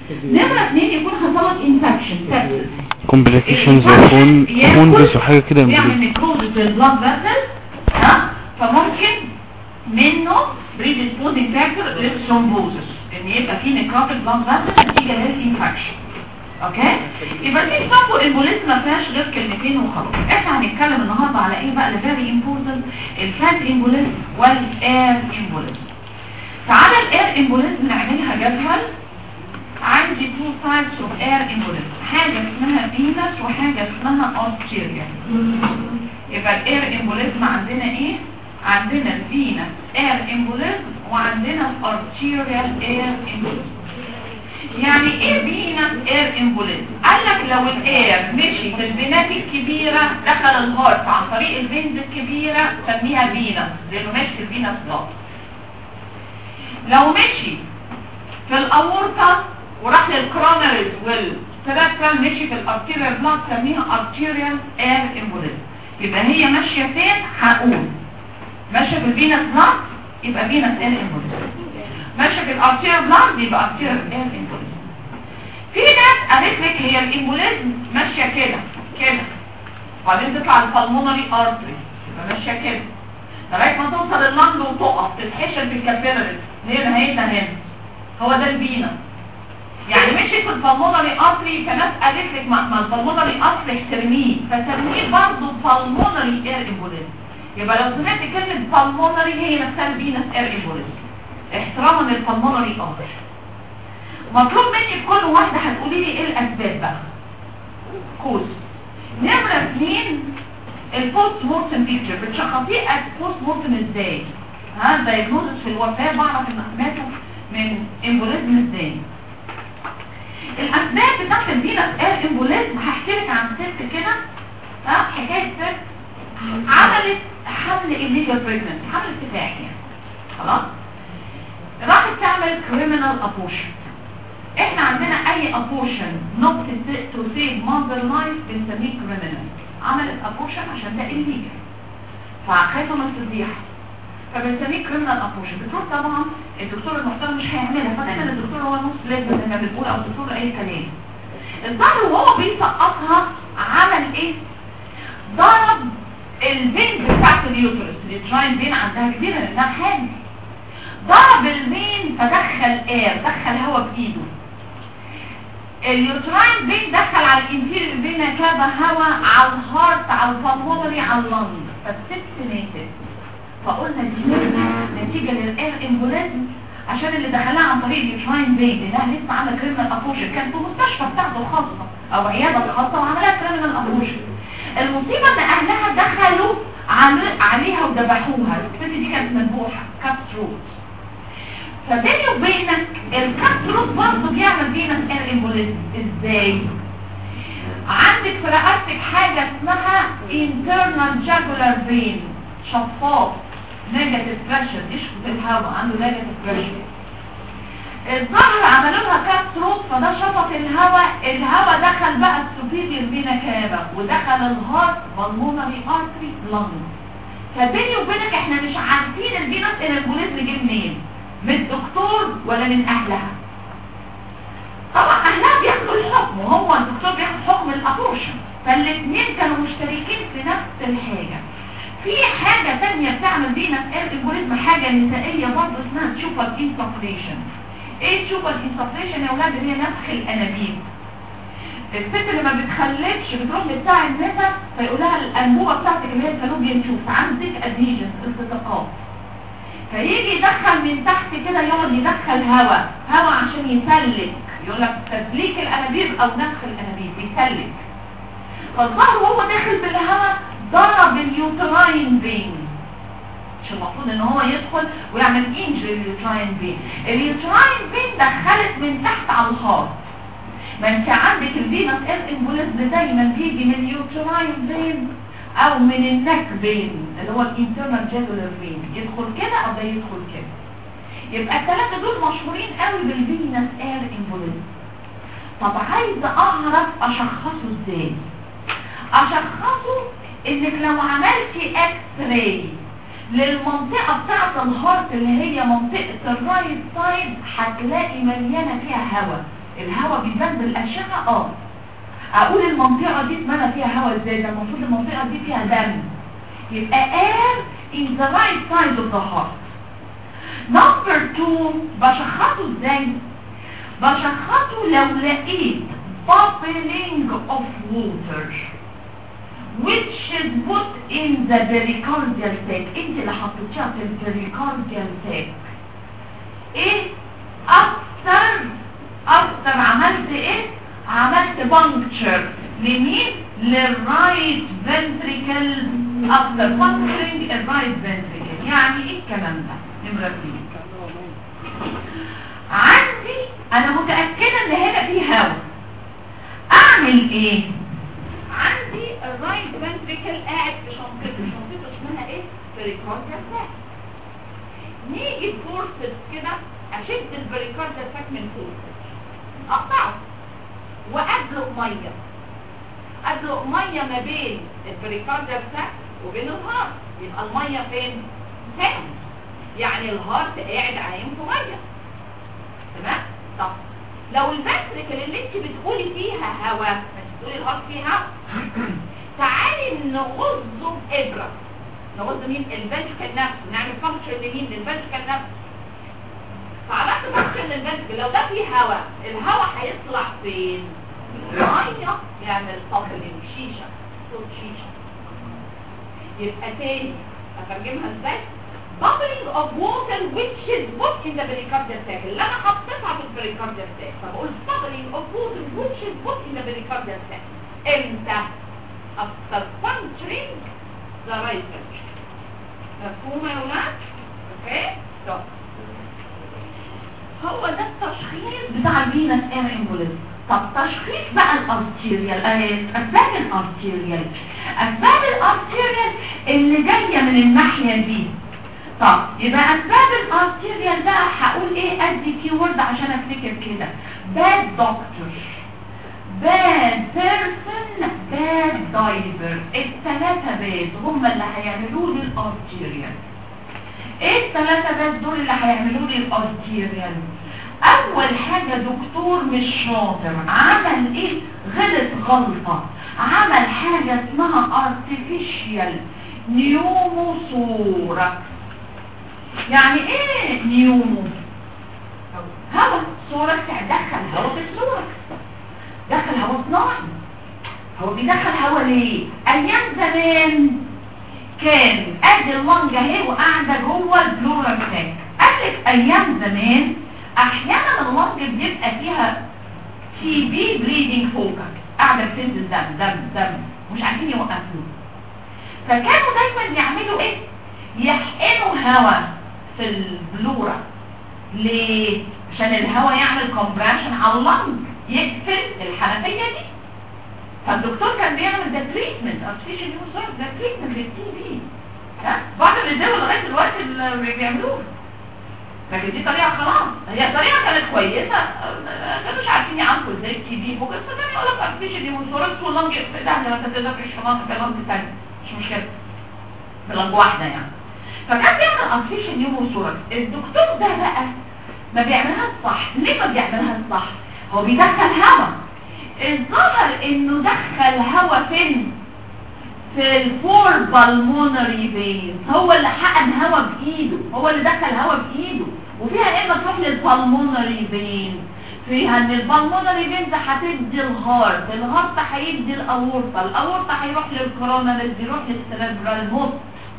نمرة اتنين يكون حصل لك انفكشن سبسس كومبليكيشنز يكون كوندس وحاجة كده بيعمل نيكروزس للبلاد فيسل ها فممكن منه بريديسبوزنج فاكتور للثرومبوزس ان يبقى في نيكروتيك بلاد فيسل نتيجه للانفكشن اوكي يبقى في سامبل امبوليزم ما فيهاش غير كلمتين وخلاص احنا هنتكلم النهارده على ايه بقى الفيري امبورتنت الفات امبوليزم والاير امبوليزم تعالى الاير امبوليزم نعملها جدول عندي تو تايبس اوف اير امبوليزم حاجه اسمها فينس وحاجه اسمها ارتيريا يبقى الاير امبوليزم عندنا ايه عندنا الفينس اير امبوليزم وعندنا الارتيريال اير امبوليزم يعني ايه فينس اير امبوليزم قال لك لو الاير مشي في الفينات الكبيره دخل الهارت عن طريق الفينز الكبيره سميها فينس لانه ماشي في الفينس بلاد لو مشي في الاورطه وراح للكرونرز والسيربرال مشي في الارتيريال بلاد سميها ارتيريال اير امبوليزم يبقى هي ماشيه فين هقول ماشيه في الفينس بلاد يبقى فينس اير امبوليزم ماشيه في الارتيريال بلاد يبقى ارتيريال اير امبوليزم في ناس قالت لك هي الامبوليزم ماشيه كده كده وبعدين تطلع البلمونري ارتري يبقى ماشيه كده لغايه ما توصل اللنج وتقف تتحشر في الكابيلاريز هنا نهايتها هنا هو ده الفينس يعني مشي في البلمونري ارتري فناس قالت لك ما ما البلمونري ارتري احترميه فسميه برضه بالمونري اير امبوليزم يبقى لو سمعت كلمه بالمونري هي نفسها الفينس اير امبوليزم احتراما للبلمونري ارتري مطلوب مني في كل واحده هتقولي لي ايه الاسباب بقى كوز نمره اثنين البوست مورتم بيكتشر بتشخصيه البوست مورتم ازاي ها دايجنوزس في الوفاه بعرف ان ماتوا من امبوليزم ازاي الاسباب بتاعت الفينس اير امبوليزم هحكي لك عن ست كده ها حكايه ست عملت حمل illegal pregnancy حمل سفاحي يعني خلاص راحت تعمل criminal abortion احنا عندنا اي abortion not to save mother life بنسميه criminal عملت abortion عشان ده illegal فخايفه من الفضيحه فبنسميه كريمنال ابوشن بتروح طبعا الدكتور المحترم مش هيعملها فدايما الدكتور هو نص لازم زي ما بنقول او الدكتور اي كلام الظهر وهو بيسقطها عمل ايه ضرب الفين بتاعت اليوترس التراين فين عندها كبيره لانها حامل ضرب الفين فدخل اير دخل هواء بايده اليوتراين فين دخل على الانتيريور فين كده هواء على الهارت على البلمونري على اللنج فالست ماتت فقلنا دي نتيجة للاير امبوليزم عشان اللي دخلها عن طريق اليوتراين فين لانها لسه عامله كريمنال ابوشن كان في مستشفى بتاعته الخاصه او عياده خاصه وعملها كريمنال ابوشن المصيبه ان اهلها دخلوا عل- عليها وذبحوها الست دي كانت مذبوحه كات ثروت فبيني وبينك الكات ثروت برضه بيعمل فينس اير امبوليزم ازاي عندك في رقبتك حاجه اسمها internal jugular vein شفاف نيجاتيف بريشر يشفط الهواء عنده نيجاتيف بريشر الظهر عملوا لها كات ثروت فده شفط الهواء الهواء دخل بقى السوبيريور فينا كابا ودخل الهارت بالمونري ارتري لنج فبيني وبينك احنا مش عارفين الفينس الامبوليزم جه منين من الدكتور ولا من اهلها طبعا اهلها بياخدوا الحكم وهو الدكتور بياخد حكم الابورشن فالاثنين كانوا مشتركين في نفس الحاجه في حاجة تانية بتعمل فينس اير امبوليزم حاجة نسائية برضه اسمها تشوفر انسفريشن ايه تشوفر انسفريشن يا ولاد اللي هي نفخ الانابيب الست اللي ما بتخلفش بتروح لبتاع النساء فيقول لها الانبوبه بتاعتك اللي هي الفالوبيان تشوف عندك اديجن التصاقات فيجي يدخل من تحت كده يقعد يدخل هواء هواء عشان يسلك يقول لك تسليك الانابيب او نفخ الانابيب يسلك فالظهر وهو داخل بالهواء ضرب اليوتراين فين مش المفروض ان هو يدخل ويعمل انجري لليوتراين فين اليوتراين فين دخلت من تحت على الهارت ما انت عندك الفينس اير امبوليزم دايما بيجي من اليوتراين فين او من النك فين اللي هو الانترنال جاجولار فين يدخل كده او ده يدخل كده يبقى الثلاثه دول مشهورين قوي بالفينس اير امبوليزم طب عايزه اعرف اشخصه ازاي اشخصه انك لو عملتي اكس راي للمنطقة بتاعت الهارت اللي هي منطقة الرايت سايد هتلاقي مليانة فيها هواء الهواء بيبان بالاشعه اه اقول المنطقه دي اتمنى فيها هواء ازاي ده المفروض المنطقه دي فيها دم يبقى air in the right side of the heart number two بشخصه ازاي بشخصه لو لقيت bubbling of water which is put in the pericardial sac انت اللي حطيتيها في البريكارديال sac ايه اكتر اكتر عملت ايه عملت بانكتشر لمين للرايت فنتريكل اكتر بانكتشرنج الرايت فنتريكل يعني ايه الكلام ده نمرة اتنين عندي انا متأكدة ان هنا في هواء اعمل ايه عندي الرايت فنتريكل قاعد في شنطته شنطته اسمها ايه بريكارديال ساك نيجي بفورسز كده اشد البريكارديال ساك من فوق اقطعه وادلق ميه ادلق ميه ما بين البريكارديال ساك وبين الهارت يبقى الميه فين هنا يعني الهارت قاعد عايم في ميه تمام طب لو الفنتريكل اللي انت بتقولي فيها هواء مش بتقولي الهارت فيه هواء تعالي نغزه بابره نغز مين الفنتريكل نفسه نعمل فانكشن لمين للفنتريكل نفسه فعملت فانكشن للفنتريكل لو ده فيه هواء الهواء هيطلع فين ميه يعمل بابلينج شيشه صوت شيشه يبقى تاني اترجمها ازاي bubbling of water which is put in the pericardial sac اللي انا حطيتها في البريكارديال sac فبقول bubbling of water which is put in the pericardial sac امتى after puncturing the right ventricle مفهومه يا ولاد اوكي طب هو ده التشخيص بتاع الفينس اير امبوليزم طب تشخيص بقى الارتيريال اسباب الارتيريال اسباب الارتيريال اللي جايه من الناحيه دي طب يبقى اسباب الارتيريال بقى هقول ايه ادي كيورد عشان افتكر كده باد دكتور باد بيرسون باد دايفر الثلاثه باد هم اللي هيعملوا لي الارتيريال ايه الثلاثه باد دول اللي هيعملوا لي الارتيريال اول حاجة دكتور مش شاطر عمل ايه غلط غلطة عمل حاجة اسمها artificial نيوموثوركس يعني ايه نيومو هوا ثوركس دخل هوا في الثوركس دخل هوا صناعي هو بيدخل هوا ليه ايام زمان كان ادي اللنجة اهي وقاعدة جوه البلورال تاك قالك ايام زمان احيانا اللنج بيبقى فيها تي بي بليدنج فوقك قاعده بتنزل دم دم دم مش عارفين يوقفوه فكانوا دايما يعملوا ايه يحقنوا هواء في البلورة ليه عشان الهواء يعمل كومبريشن على اللنج يقفل الحنفيه دي فالدكتور كان بيعمل ده تريتمنت ارتفيشال يوزر ده تريتمنت للتي بي ها بعض الرجاله لغايه دلوقتي اللي بيعملوه لكن دي طريقة خلاص هي طريقة كانت كويسة كانوا مش عارفين يعالجوا ازاي التي بي ممكن فكان يقول لك ارتفيشال دي والسورس واللنج ده لما تقدر في مناطق اللنج الثانية مش مشكلة بلنج واحدة يعني فكان بيعمل ارتفيشال نيوموثوركس الدكتور ده بقى ما بيعملها الصح ليه ما بيعملها الصح هو بيدخل هوا الظاهر انه دخل هوا فين في الفور بالمونري فينز هو اللي حقن هوا بايده هو اللي دخل هوا بايده وفيها ايه ما تروح للبالمونري فين فيها ان البالمونري فينز هتدي الهارت الهارت هيدي الاورطه الاورطه هيروح للكوروناريز يروح للسيريبرال موت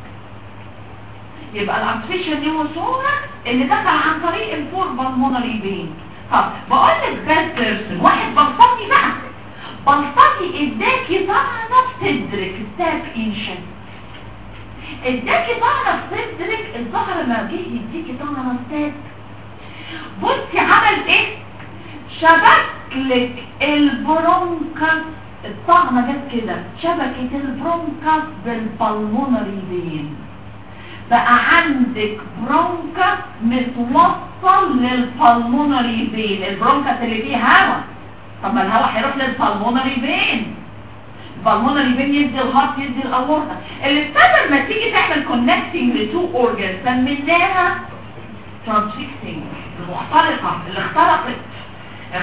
يبقى الارتفيشال نيوموثورا اللي دخل عن طريق الفور بالمونري فين طب بقول لك باد بيرسون واحد بلطجي بقى بلطجي اداكي طعنه في صدرك ستاب انشن اداكي طعنه في صدرك الظهر لما جه يديكي طعنه ستاب بصي عمل ايه شبك لك البرونكاس الطعنه جت كده شبكت البرونكاس بالبلمونري فين بقى عندك برونكاس متوصل للبلمونري فين البرونكاس اللي فيه هواء طب ما الهواء هيروح للبلمونري فين البلمونري فين يدي الهارت يدي الاورطه اللي بتقدر ما تيجي تعمل كونكتنج لتو اورجنز سميناها ترانسفيكسنج المختلقه اللي اخترقت اخترقت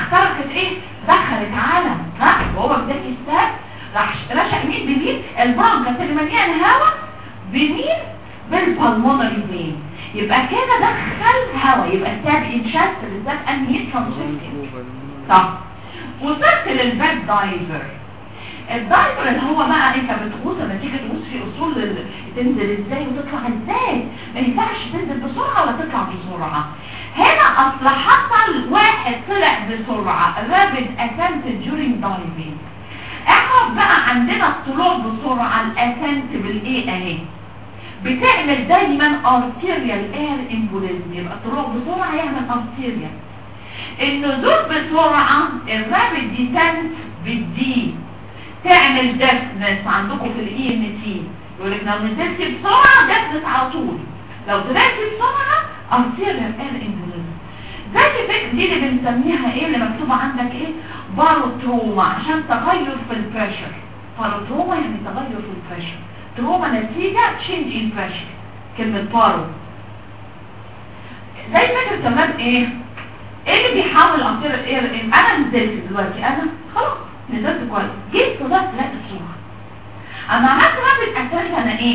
راحت ايه دخلت على ها وهو بدايه الساب راح رشق مين بمين البرونكس اللي مليان هواء بمين بالبلمونري فين يبقى كده دخل هواء يبقى الساب انشاست بالذات انهيت ترانسفيرتنج صح وصلت للباك دايفر الدايفر اللي هو بقى انت بتغوص لما تيجي تغوص في اصول ال- تنزل ازاي وتطلع ازاي ما ينفعش تنزل بسرعه ولا تطلع بسرعه هنا اصل حصل واحد طلع بسرعه رابد اسنت during diving اعرف بقى عندنا الطلوع بسرعه الاسنت بالايه اهي بتعمل دايما arterial air embolism يبقى الطلوع بسرعه يعمل arterial النزول بسرعة الرابد ديسنت بالدي تعمل دفنس عندكم في الاي ام تي يقول لك لو نزلت بسرعة دفنس على طول لو طلعت بسرعة ارتيريال اير امبوليزم زي فكرة دي اللي بنسميها ايه اللي مكتوبة عندك ايه باروتروما عشان تغير في البريشر باروتروما يعني تغير في البريشر تروما نتيجة change in pressure كلمة بارو زي فكرة كمان ايه ايه اللي بيحاول اطير الاير انا نزلت دلوقتي انا خلاص نزلت كويس جيت طلعت لقيت الصورة اما عملت رابط اساس انا ايه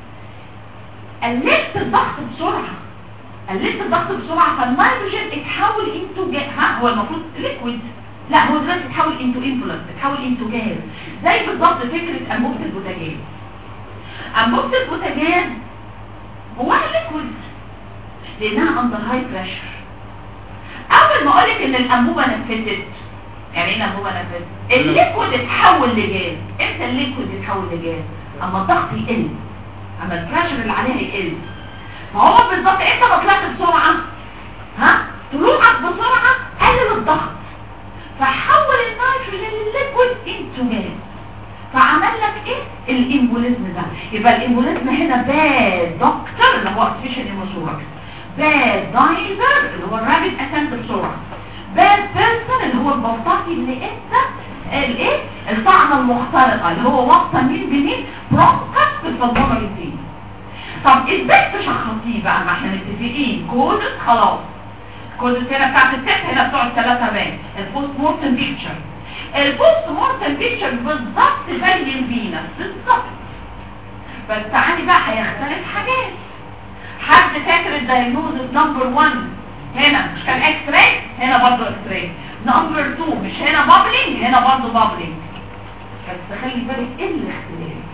قللت الضغط بسرعة قللت الضغط بسرعة فالنيتروجين اتحول انتو جاز ها هو المفروض ليكويد لا هو دلوقتي اتحول انتو انفلس اتحول انتو جاز زي بالظبط فكرة انبوبة البوتاجاز انبوبة البوتاجاز جواها ليكويد لانها اندر هاي بريشر اول ما اقولك ان الانبوبه نفذت يعني ايه الانبوبه نفذت الليكويد اتحول لجاز امتى الليكويد يتحول لجاز اما الضغط يقل اما البريشر اللي عليها يقل ما هو بالظبط انت ما طلعت بسرعه ها طلوعك بسرعه قلل الضغط فحول النيتروجين للليكويد انتو جاز فعمل لك ايه الامبوليزم ده يبقى الامبوليزم هنا باد دكتور اللي هو ارتفيشال ايموثوركس باد دايفر اللي هو الرابط اسنت بسرعه باد بيرسون اللي هو البلطجي اللي انت الايه الطعنه المختلطه اللي هو واسطه مين بمين برونكس في البلطجه دي طب ازاي تشخصيه بقى ما احنا متفقين كودت خلاص كودت هنا بتاعت الست هنا بتوع الثلاثه بان البوست مورتم بيكتشر البوست مورتم بيكتشر بالظبط زي الفينس بالظبط بس تعالي بقى هيختلف حاجات حد فاكر الدايجنوزس نمبر 1 هنا مش كان اكس راي هنا برضه اكس راي نمبر 2 مش هنا بابلينج هنا برضه بابلينج بس خلي بالك ايه الاختلاف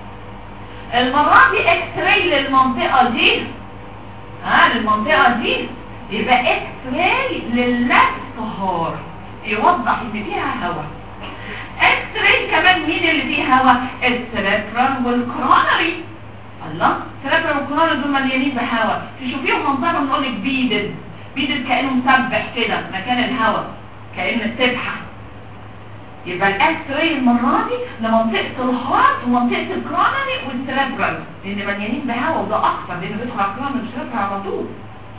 المرة دي اكس راي للمنطقة دي ها للمنطقة دي يبقى اكس راي لللفت هار يوضح ان فيها هواء اكس راي كمان مين اللي فيه هواء السيريبرال والكرونري الله السيريبرال والكرونري دول مليانين بهواء تشوفيهم منظرهم نقول لك بيدد بيدد كانه مسبح كده مكان الهواء كأن السبحه يبقى الاكس راي المره دي لمنطقه الهارت ومنطقه الكرونري والسيريبرال لان مليانين بهواء وده اكتر لان بيدخل على الكرونري والسيريبرال على طول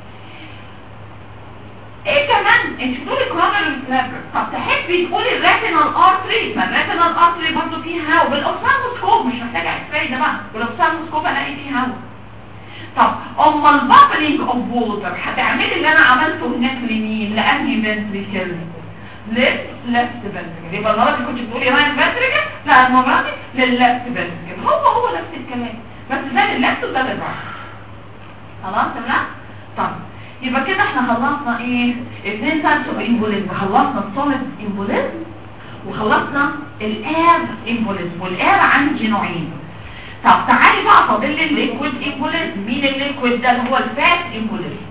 ايه كمان انت بتقولي كرونري والسيريبرال طب تحبي تقولي الريتينال ارتري ما الريتينال ارتري برضه فيه هواء بالاوبسالموسكوب مش محتاجه اكس راي ده بقى بالاوبسالموسكوب الاقي فيه هواء طب اما البابلينج اوف ووتر هتعملي اللي انا عملته هناك لمين لانهي فنتريكل ليفت ليفت فنتريكل يبقى المره دي كنت بتقولي رايت فنتريكل لا المره دي للليفت فنتريكل هو هو نفس الكلام بس ده للليفت وده للرايت خلاص تمام طب يبقى كده احنا خلصنا ايه اثنين تايبس اوف امبوليزم خلصنا السوليد امبوليزم وخلصنا الاير امبوليزم والاير عندي نوعين طب تعالي بقى فاضل لي الليكويد امبوليزم مين الليكويد ده اللي هو الفات امبوليزم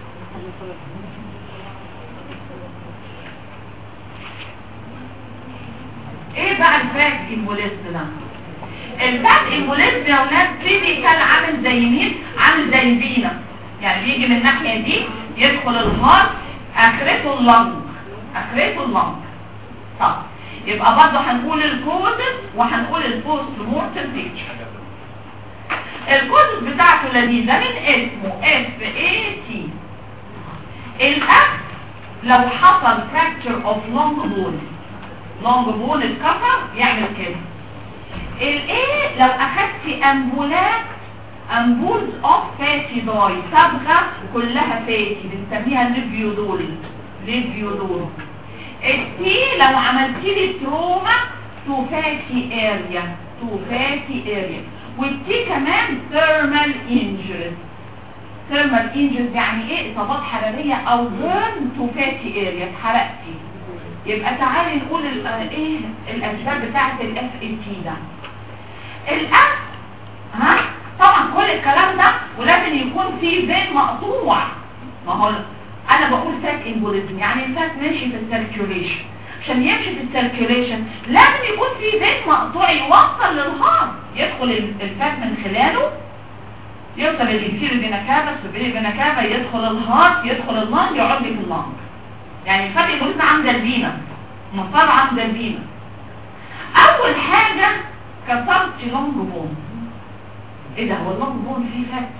ايه بقى الفات امبوليزم ده الفات امبوليزم يا ولاد كلينيكال عامل زي مين عامل زي الفينا يعني بيجي من الناحيه دي يدخل الهارت اخرته اللنج اخرته اللنج طب يبقى برضه هنقول الكوزس وهنقول البوست مورتم بيكتشر الكوزس بتاعته لذيذه من اسمه اف اي تي الاف لو حصل فراكتشر اوف لونج بون لونج بون اتكسر يعمل كده الايه لو اخدتي امبولات امبولز اوف فاتي داي صبغه كلها فاتي بنسميها ليفيودول ليفيودول التي لو عملت لي تروما تو فاتي اريا تو فاتي اريا والتي كمان ثيرمال انجرز ثيرمال انجرز يعني ايه اصابات حراريه او بيرن تو فاتي اريا اتحرقتي يبقى تعالي نقول ال- ايه الاسباب بتاعه الاف اي تي ده الاف ها طبعا كل الكلام ده ولازم يكون في فين مقطوع ما هو انا بقول فات امبوليزم يعني الفات ماشي في السيركيوليشن عشان يمشي في السيركيوليشن لازم يكون في فين مقطوع يوصل للهارت يدخل ال- الفات من خلاله يوصل الانفيريو فينا كافا السوبيريو فينا كافا يدخل الهارت يدخل اللنج يقعد لي في اللنج يعني الفات امبوليزم عند البينا مصار عند البينا اول حاجه كسرت لونج بون ايه ده هو اللونج بون فيه فات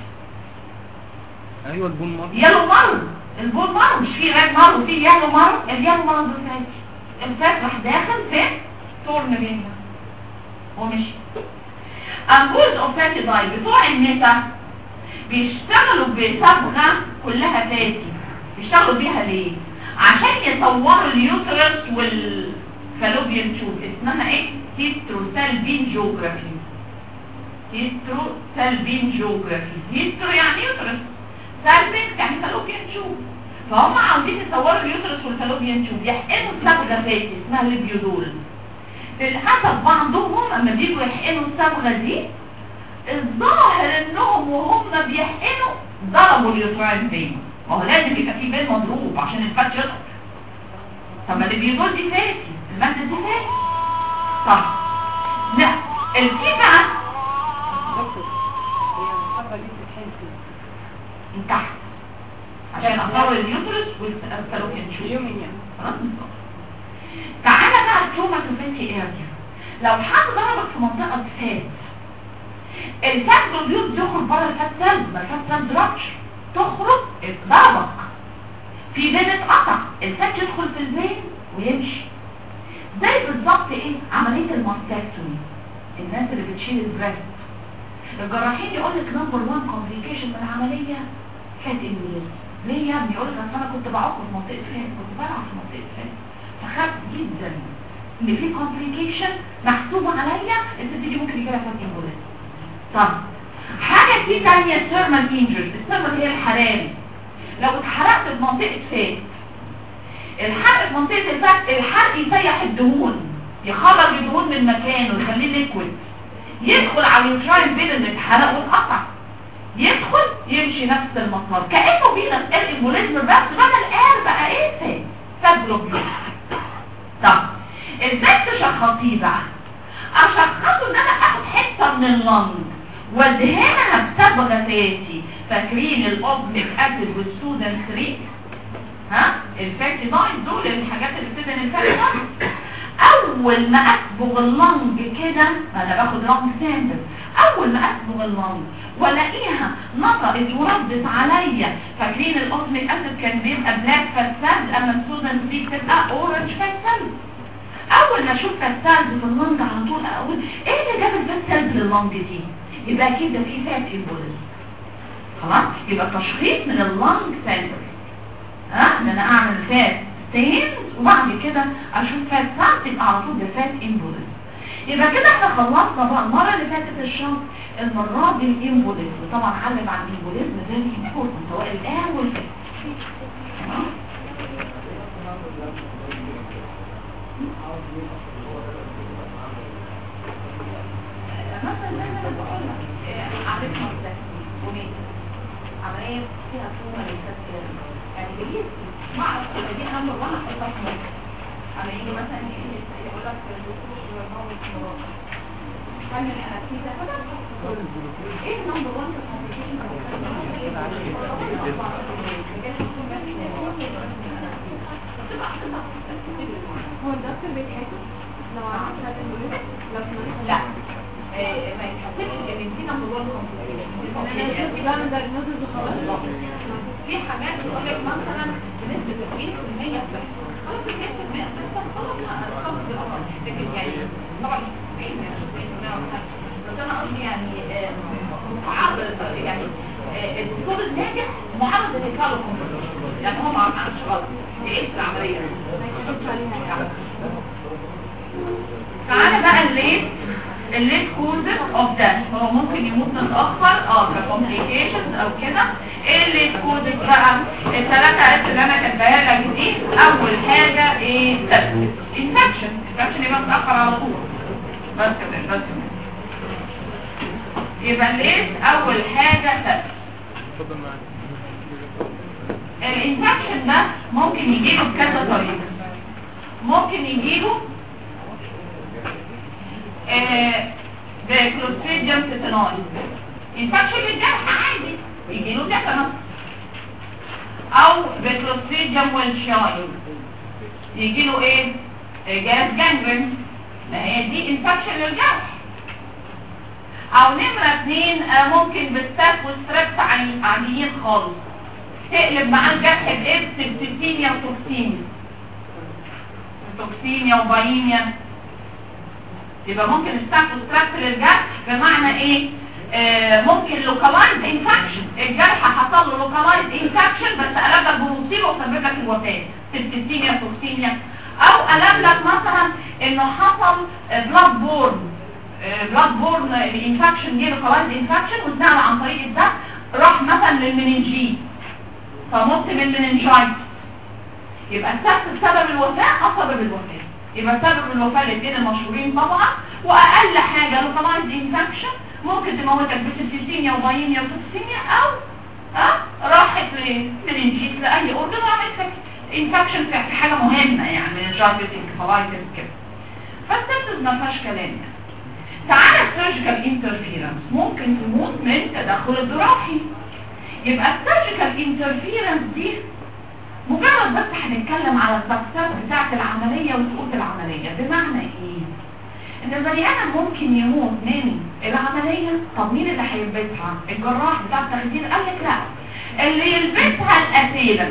ايوه البون مر يالو مرض البول مرض مش فيه غير مرض وفيه يالو مرض اليالو مرض الفات الفات راح داخل في تورن بينا ومشي أنجوز أوفاتي داي بتوع النساء بيشتغلوا بصبغة كلها فاتي بيشتغلوا بيها ليه؟ عشان يصوروا اليوترس والفالوبيان تيوب اسمها ايه؟ هيستروسالبين جيوغرافي هيستروسالبين جيوغرافي هيسترو يعني يوترس سالبين يعني فالوبيان تيوب فهم عاوزين يصوروا اليوترس والفالوبيان تيوب يحقنوا صبغة فاتي اسمها ليبيودول للأسف بعضهم اما بيجوا يحقنوا الصبغة دي الظاهر انهم وهم بيحقنوا ضربوا اليوتراين فين ما هو لازم يبقى في بين مضروب عشان الفات يدخل طب ما اللي بيقول دي فاتي المادة دي فاتي طب لا الفي بقى دكتور هي الحركة دي بتتحل فين؟ من تحت عشان اصور اليوترس والفالوبيان تيوب اليومين يعني خلاص تعالى بقى التروما توفنتي اريا لو حد ضربك في منطقة فات الفات بالبيوت تخرج بره الفات سيل ما الفات سيل ضربش تخرج ضربك في بين اتقطع الفات يدخل في البين ويمشي زي بالظبط ايه عملية الماستكتومي الناس اللي بتشيل البريست الجراحين يقول لك نمبر 1 كومبليكيشن من العملية فات امبوليزم ليه يا ابني يقول لك اصل انا كنت بعق في منطقة فات كنت بلعب في منطقة فات فخاف جدا ان في كومبليكيشن محسوبة عليا الست دي ممكن يجيلها فات امبوليزم طب حاجة دي تانية الثيرمال انجرز الثيرمال هي الحراري لو اتحرقت في منطقة فات الحرق في منطقة الفات الحرق يسيح الدهون يخرج الدهون من مكانه يخليه ليكويد يدخل على اليوتراين بين اللي اتحرق واتقطع يدخل يمشي نفس المسار كأنه فينا الامبوليزم بس بدل قال بقى ايه فات فات بلوكيوز طب ازاي تشخصيه بقى اشخصه ان انا اخد حته من اللنج وادهنها بصبغه فاتي فاكرين الاوبنيك اسيد والسودان 3 ها الفاتي دايز دول الحاجات اللي بتدهن الفاتي دايز اول ما اصبغ اللنج كده انا باخد لنج سامبل اول ما اصبغ اللنج والاقيها نطقت وردت عليا فاكرين الاوبنيك اسيد كان بيبقى بلاك فاتساد اما السودان 3 بتبقى اورنج فاتساد اول ما اشوف فاتساد في اللنج على طول اقول ايه اللي جاب الفاتساد لللنج دي يبقى اكيد ده في فات امبوليزم خلاص يبقى تشخيص من اللنج سامبل ها ان انا اعمل فات ستينز وبعد كده اشوف فات ساعت يبقى على طول ده فات امبوليزم يبقى كده احنا خلصنا بقى المره اللي فاتت الشهر المره دي الامبوليزم طبعا علم عن الامبوليزم ده امبورتنت سواء الان والفات تمام مثلا زي ما انا بقول لك آه، عمليه مستثنى وميت عمليه فيها تومه للتسكير يعني بيجي معرض دي اهم واحد في التصميم اما يجي مثلا يجي يقول لك الدكتور هو الكبار هل الانستيزيا ايه النمبر 1 هو الدكتور بيتحاسب لو عملت هذا المولد لو سمعت لا آه، ما يتحسبش ان دي نمبر 1 انا بعمل دايجنوزز وخلاص في حاجات تقول لك مثلا بنسبة 20% بس خلاص 20% بس خلاص انا خلاص الامر لكن يعني طبعا 90% بس انا قصدي يعني آه، معرض يعني آه، الدكتور الناجح معرض ان يطلع له كومبليكيشن يعني هو ما عملش غلط ايه العملية بتحط عليها يعني تعالى بقى الليت الليت كوزز اوف ده هو ممكن يموت متاخر اه ككومبليكيشنز او كده ايه الليت كوزز بقى الثلاثه اس اللي انا كاتباها لك دي اول حاجه ايه انفكشن انفكشن يبقى متاخر على طول بس كده بس كده يبقى الليت اول حاجه سبب اتفضل معايا الانفكشن ده ممكن يجيله بكذا طريقة ممكن يجيله آه بكلوستريديوم تيتانوس انفكشن للجرح عادي يجيله تيتانوس او بكلوستريديوم والشاي يجيله ايه جاز جانجرين ما هي دي انفكشن للجرح او نمرة اتنين آه، ممكن بالستاف والستريبس عادي- عاديين خالص تقلب معاه الجرح بإبس بسيتينيا وتوكسينيا توكسينيا وبايميا يبقى ممكن ستاف وستريبس للجرح بمعنى ايه آه ممكن لوكالايز انفكشن الجرح حصل له لوكالايز انفكشن بس قلب لك بمصيبه وسبب لك الوفاه سيبتينيا توكسينيا او قلب لك مثلا انه حصل بلاد بورن بلاد بورن انفكشن جه لوكالايز انفكشن واتنقل عن طريق الدم راح مثلا للمننجيت فمت من المننجايت يبقى السبب سبب الوفاه او سبب الوفاه يبقى سبب الوفاه الاثنين المشهورين طبعا واقل حاجه لوكالايز انفكشن ممكن تموتك بسيستيميا وبايميا وتوكسيميا او اه راحت لمننجيت لاي اورجن وعملت لك انفكشن في حاجه مهمه يعني مننجايتس انكفالايتس كده فالسبب ما فيهاش كلام يعني تعالى السيرجيكال انترفيرنس ممكن تموت من تدخل الجراحي يبقى السيرجيكال انترفيرنس دي مجرد بس هنتكلم على التفسير بتاعت العملية وسقوط العملية بمعنى ايه ان البني ادم ممكن يموت من العملية طب مين اللي هيلبسها الجراح بتاع التخدير قال لك لا اللي يلبسها الاسيلة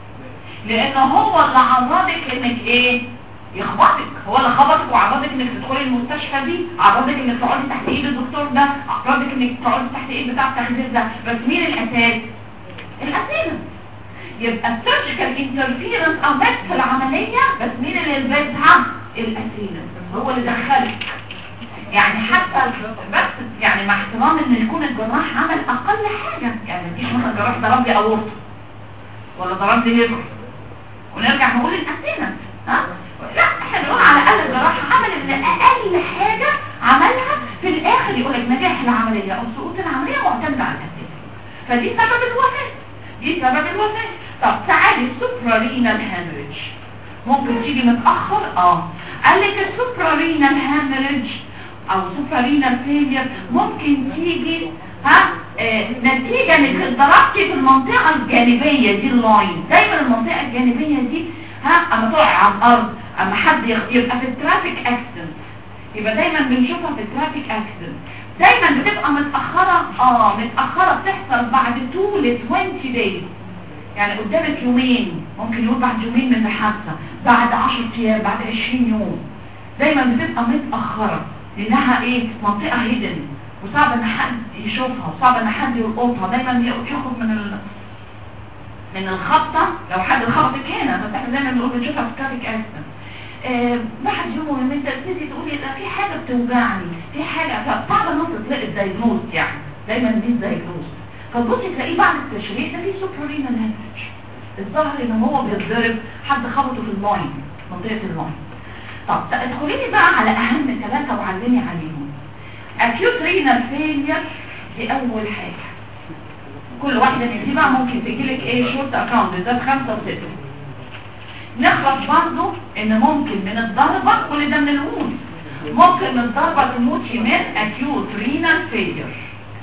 لان هو اللي عرضك انك ايه يخبطك هو اللي خبطك وعرضك انك تدخلي المستشفى دي عرضك انك تقعدي تحت ايد الدكتور ده عرضك انك تقعدي تحت ايد بتاع التخدير ده بس مين الاساس الاسيلة يبقى السيرجيكال انترفيرنس او بس في العملية بس مين اللي يلبسها الاسيلة هو اللي دخلك يعني حتى بس يعني مع احترام ان يكون الجراح عمل اقل حاجة يعني مفيش مثلا جراح ضرب لي اورط ولا ضرب لي ليبر ونرجع نقول الاسيلة ها لا احنا نقول على الاقل الجراح عمل ان اقل حاجة عملها في الاخر يقول لك نجاح العملية او سقوط العملية معتمد على الاسيلة فدي سبب الوفاة دي سبب الوفاة طب تعالي السوبرارينال هامرج ممكن تيجي متأخر اه قال لك السوبرارينال هامرج او سوبرارينال فيلير ممكن تيجي ها آه نتيجة انك اتضربتي في المنطقة الجانبية دي اللاين دايما المنطقة الجانبية دي ها اما تقع على الارض اما حد يخ- يبقى في الترافيك اكسنت يبقى دايما بنشوفها في الترافيك اكسنت دايما بتبقى متأخرة اه متأخرة بتحصل بعد 2 ل 20 days يعني قدامك يومين ممكن يقول بعد يومين من الحادثة بعد 10 ايام بعد 20 يوم دايما بتبقى متأخرة لانها ايه منطقة هيدن وصعب ان حد يشوفها وصعب ان حد يلقطها دايما ياخد من ال... من الخبطة لو حد خبطك هنا بس احنا دايما بنقول بنشوفها في ترافيك اكسنت آه، بعد يوم ان انت تبتدي تقولي ده في حاجة بتوجعني في حاجة فصعب ان انت تلاقي الدايجنوز يعني دايما دي الدايجنوز فتبصي تلاقيه بعد التشريح ده في سوبرولينا هامج الظاهر ان هو بيتضرب حد خبطه في اللاين منطقة اللاين طب ادخلي لي بقى على اهم ثلاثة وعلمي عليهم acute renal failure دي اول حاجة كل واحدة من دي بقى ممكن تجيلك ايه شورت اكاونت بالذات خمسة وستة نخلص برضو ان ممكن من الضربة كل ده من الوز ممكن من الضربة تموتي من acute renal failure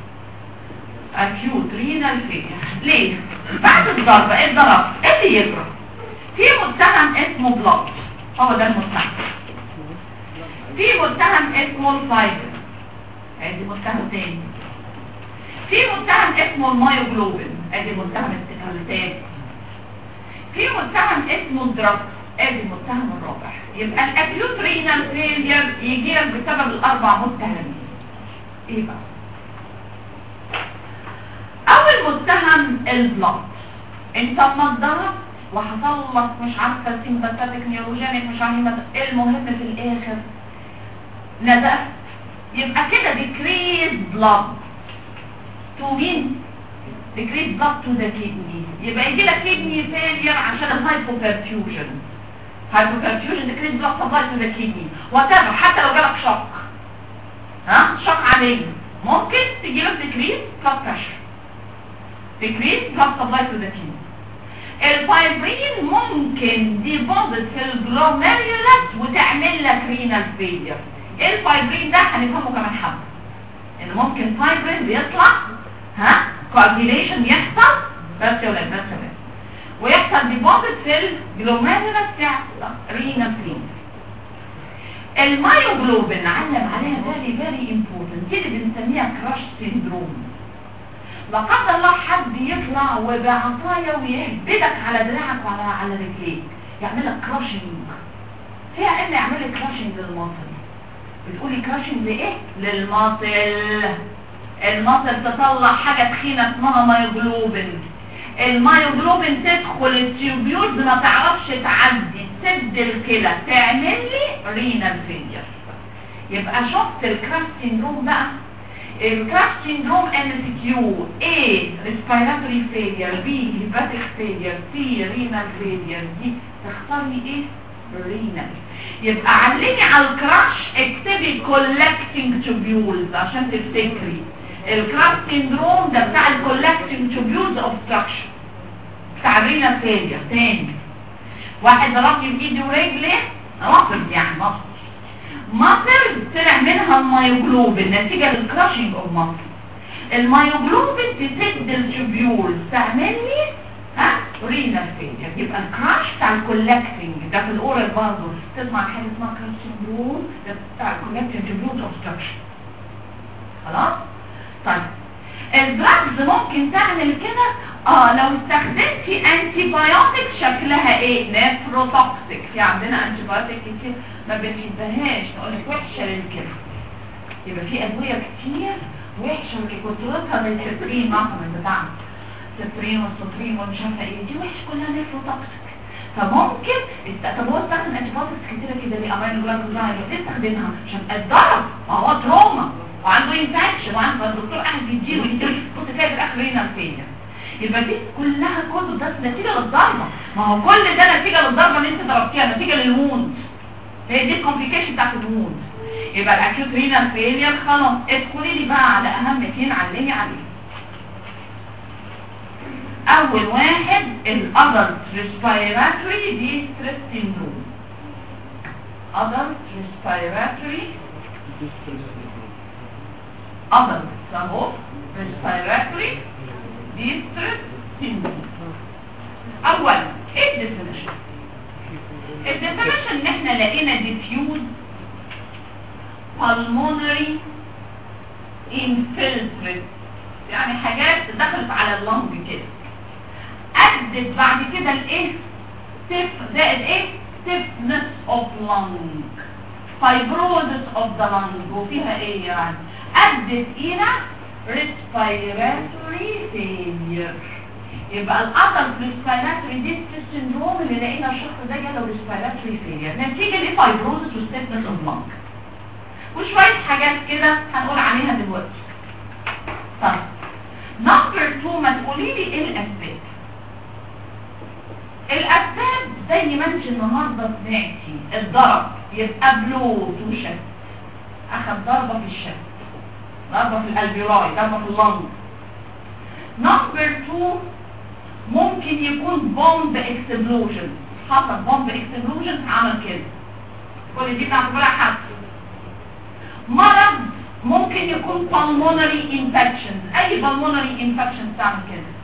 acute renal failure ليه؟ بعد الضربة ايه الضرب؟ ايه اللي يضرب؟ في متهم اسمه بلوت هو ده المتهم في متهم اسمه الفايبر ادي متهم تاني في متهم اسمه المايوجلوبين ادي متهم الثاني في متهم اسمه الدرج ادي المتهم الرابع يبقى الاكيوت رينال فيلير يجي لك بسبب الاربع متهمين ايه بقى اول متهم البلط انت اما اتضرب وهخلص مش عارفه سيمباثيك نيوروجينيك مش عارفه مت- المهم في الاخر نزفت يبقى كده decrease blood to مين decrease blood to the kidney يبقى يجي لك kidney failure عشان الهايبوبرفيوجن hypoperfusion decrease blood supply to the kidney whatever حتى لو جالك شوك ها شوك عادية ممكن تجي لك decrease blood pressure decrease blood supply to the kidney الفايبرين ممكن ديبوزيت في الجلوميريولاس وتعمل لك رينال فيلير الفايبرين ده هنفهمه كمان حبه ان ممكن فايبرين بيطلع ها كوagulation يحصل بس يا ولاد بس يا ولاد ويحصل ديبوزيت في الجلوميريولاس يحصل رينال فيلير المايوجلوبين علم عليها فيري فيري امبورتنت دي اللي بنسميها كراش سيندروم لا قدر الله حد يطلع وبعصايه ويهبدك على دراعك وعلى على رجليك يعمل لك كراشنج فيها ان يعمل لك كراشنج للمصل بتقولي كراشنج لايه للمصل المصل تطلع حاجه تخينه اسمها مايوجلوبين المايوجلوبين تدخل التيوبيولز ما تعرفش تعدي تسد الكلى تعمل لي رينال فيلير يبقى شفت الكراش سيندروم بقى الكراش سيندروم ام سي كيو A ريسبيراتوري فيلير B هيباتيك فيلير C رينال فيلير دي تختاري ايه رينال يبقى علمي على الكراش اكتبي collecting tubules عشان تفتكري الكراش سيندروم ده بتاع الكولكتنج tubules obstruction بتاع الرينال فيلير تاني واحد ضربني بايدي ورجلي مصر يعني مصر مصر طلع منها المايوجلوبين نتيجة للكراشنج اوف مصر المايوجلوبين تسد التوبيول تعمل لي ها رينال فيلير يبقى الكراش بتاع الكولكتنج ده في الاورال برضه تسمع عن حاجه اسمها كراش سيندروم ده بتاع الكولكتنج توبيول اوبستراكشن خلاص طيب الدراجز ممكن تعمل كده اه لو استخدمتي انتي بايوتيك شكلها ايه نيفروتوكسيك في عندنا انتي بايوتيك كتير ما بنحبهاش نقول لك وحشه للكلى يبقى في ادويه كتير وحشه وكترتها من السبرين مثلا بتاعنا سبرين والسطرين ومش عارفه ايه دي وحشه كلها نيفروتوكسيك فممكن است- طب هو استخدم انتي بايوتكس كتيره كده ليه امين جلايكوزايد تستخدمها عشان الضرب ما هو تروما وعنده انفكشن وعنده الدكتور قاعد بيديله يديله بص تلاقي في الاخر رينال فيلير يبقى دي كلها كله ده نتيجه للضربه ما هو كل ده نتيجه للضربه اللي انت ضربتيها نتيجه للوند هي دي الكومبليكيشن بتاعت الوند يبقى الاكيوت رينال فيلير خلاص ادخلي لي بقى على اهم اثنين علمي عليه اول واحد الادلت ريسبيراتوري ديستريس سيندروم adult respiratory adult اهو respiratory distress syndrome اولا ايه الديفينيشن الديفينيشن ان احنا لقينا diffuse pulmonary infiltrate يعني حاجات دخلت على اللنج كده ادت بعد كده الايه ستيف زائد ايه stiffness of lung fibrosis of the lung وفيها ايه يعني ادت الى respiratory failure يبقى الادلت respiratory distress syndrome اللي لقينا الشخص ده جاله respiratory failure نتيجه لفايبروزس وستيفنس اوف لانج وشويه حاجات كده هنقول عليها دلوقتي طيب نمبر 2 ما تقولي لي ايه الاسباب الاسباب زي ما انت النهارده سمعتي الضرب يبقى بلو وشد اخذ ضربه في الشد ضربه في الالبيولاي ضربه في اللنج نمبر 2 ممكن يكون بومب اكسبلوجن حصل بومب اكسبلوجن عمل كده كل دي بنعتبرها حدث مرض ممكن يكون pulmonary infections اي pulmonary infections تعمل كده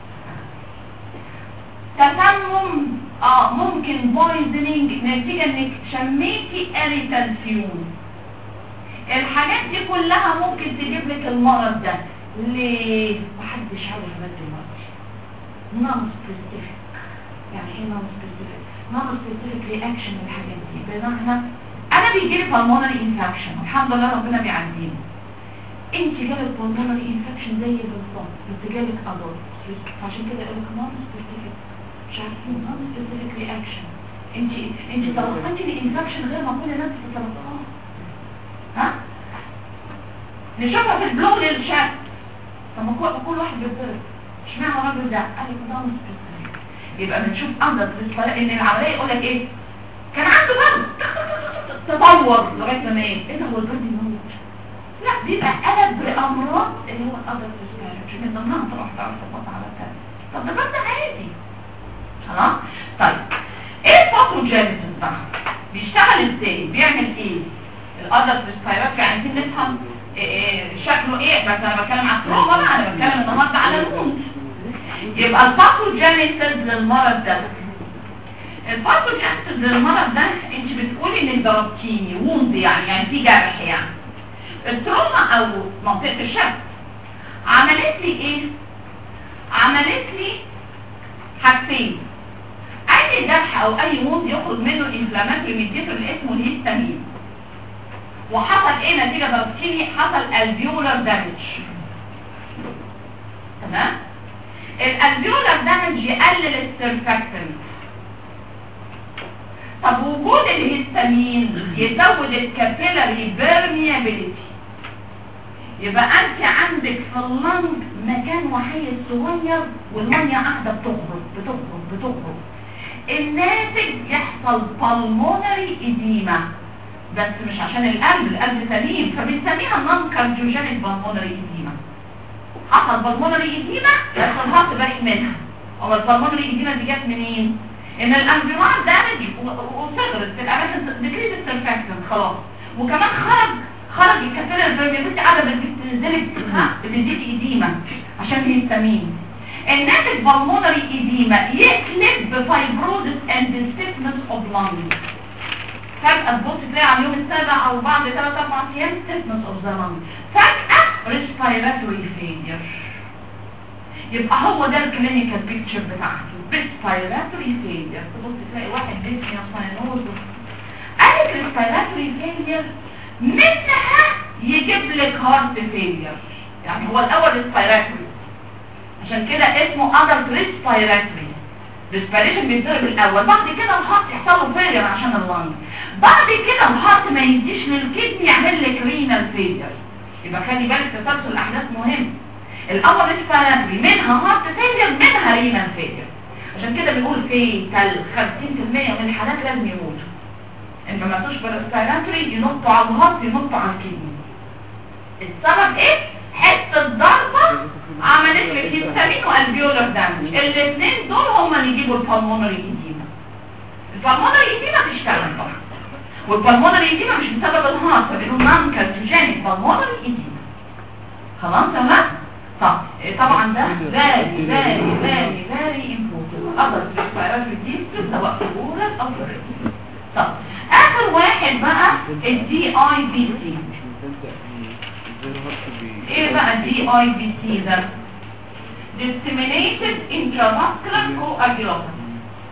تسمم اه ممكن poisoning نتيجة انك شميتي irritant fume الحاجات دي كلها ممكن تجيب لك المرض ده ليه محدش عارف لغايه دلوقتي نون سبيسيفيك يعني ايه نون سبيسيفيك نون سبيسيفيك رياكشن للحاجات دي بمعنى انا بيجي لي pulmonary infection الحمد لله ربنا بيعديني انت جالك pulmonary infection زي بالظبط بس جالك adult عشان كده يقول لك نون سبيسيفيك مش عارفين نون سبيسيفيك رياكشن انت انت توقعتي الانفكشن غير ما كل الناس تتوقعها ها نشوفها في البلو للشاب طب ما كل- كل واحد بيتضرب اشمعنى الراجل ده قال لك ده نون سبيسيفيك يبقى بنشوف اندر ان العمليه يقول لك ايه كان عنده برد تطور لغايه لما ايه ايه ده هو البرد يموت لا بيبقى قلب لامراض اللي هو الاندر مش من ضمنها تروح تعرف تبطل على الثاني طب ده برد عادي خلاص طيب ايه الباثوجينيسيس بقى بيشتغل ازاي بيعمل ايه الاندر ريسبيرات يعني عايزين نفهم إيه إيه شكله ايه بس انا بتكلم على التروما بقى انا بتكلم النهارده على الموت يبقى الباثوجينيسيس للمرض ده الباثوجينيسيس للمرض ده انت بتقولي انك ضربتيني ووند يعني يعني في جرح يعني التروما او منطقه الشد عملت لي ايه عملت لي حاجتين اي جرح او اي ووند يخرج منه الانفلاماتوري ميديتور اللي اسمه الهيستامين وحصل ايه نتيجه ضربتيني حصل الفيولار دامج تمام الالفيولار دامج يقلل السيرفاكتنت طب وجود الهستامين يزود الكابيلاري بيرميابيليتي يبقى انت عندك في اللنج مكان وحيد صغير والميه قاعده بتخرج بتخرج بتخرج الناتج يحصل بالمونري اديما بس مش عشان القلب القلب سليم فبنسميها نون كارديوجينيك بالمونري اديما حصل بالمونري اديما بس الهارت بريء منها هو البالمونري اديما دي جت منين ان الانفيوار دامج وصغرت في الاماكن ديكريز السيرفاكتنت خلاص وكمان خرج خرج الكافيلا البرميابيلتي قاعده بتنزلك ها بتديكي اديما عشان الهستامين الناتج بالمونري اديما يقلب بفايبروزس اند ستيفنس اوف لانج فجأة تبص تلاقي على اليوم السابع او بعد ثلاث اربع ايام ستيفنس اوف ذا لانج فجأة ريسبيراتوري فيلير يبقى هو ده الكلينيكال بيكتشر بتاعته ريسبيراتوري فيلير تبص تلاقي واحد بيسمي ساينوز قالت ريسبيراتوري فيلير منها يجيب لك هارت فيلير يعني هو الاول ريسبيراتوري عشان كده اسمه adult respiratory respiration بيتضرب الاول بعد كده الهارت يحصل له فيلير عشان اللنج بعد كده الهارت ما يديش للكدني يعمل لك رينال فيلير يبقى خلي بالك تسلسل الاحداث مهم الاول ريسبيراتوري منها هارت فيلير منها رينال فيلير عشان كده بنقول في تل 50% من الحالات لازم يموتوا ان ما ماتوش بالريسبيراتوري ينطوا على الهارت ينطوا على الكدني السبب ايه حته ضربه عملت لك هيستامين والفيولار دامج الاثنين دول هما اللي يجيبوا البلمونري ايديما البلمونري ايديما تشتغل طبعا والبلمونري ايديما مش بسبب الهارت فبيقولوا نان كارتوجينيك بلمونري ايديما خلاص تمام طب إيه طبعا ده فيري فيري فيري فيري امبورتنت اقدر ريسبيراتوري ديستريس سواء في الاورال او في الريتم طب اخر واحد بقى الدي اي بي سي مش مصدق إن ازاي الهارت بي ايه بقى الدي اي بي سي ده disseminated intravascular coagulopathy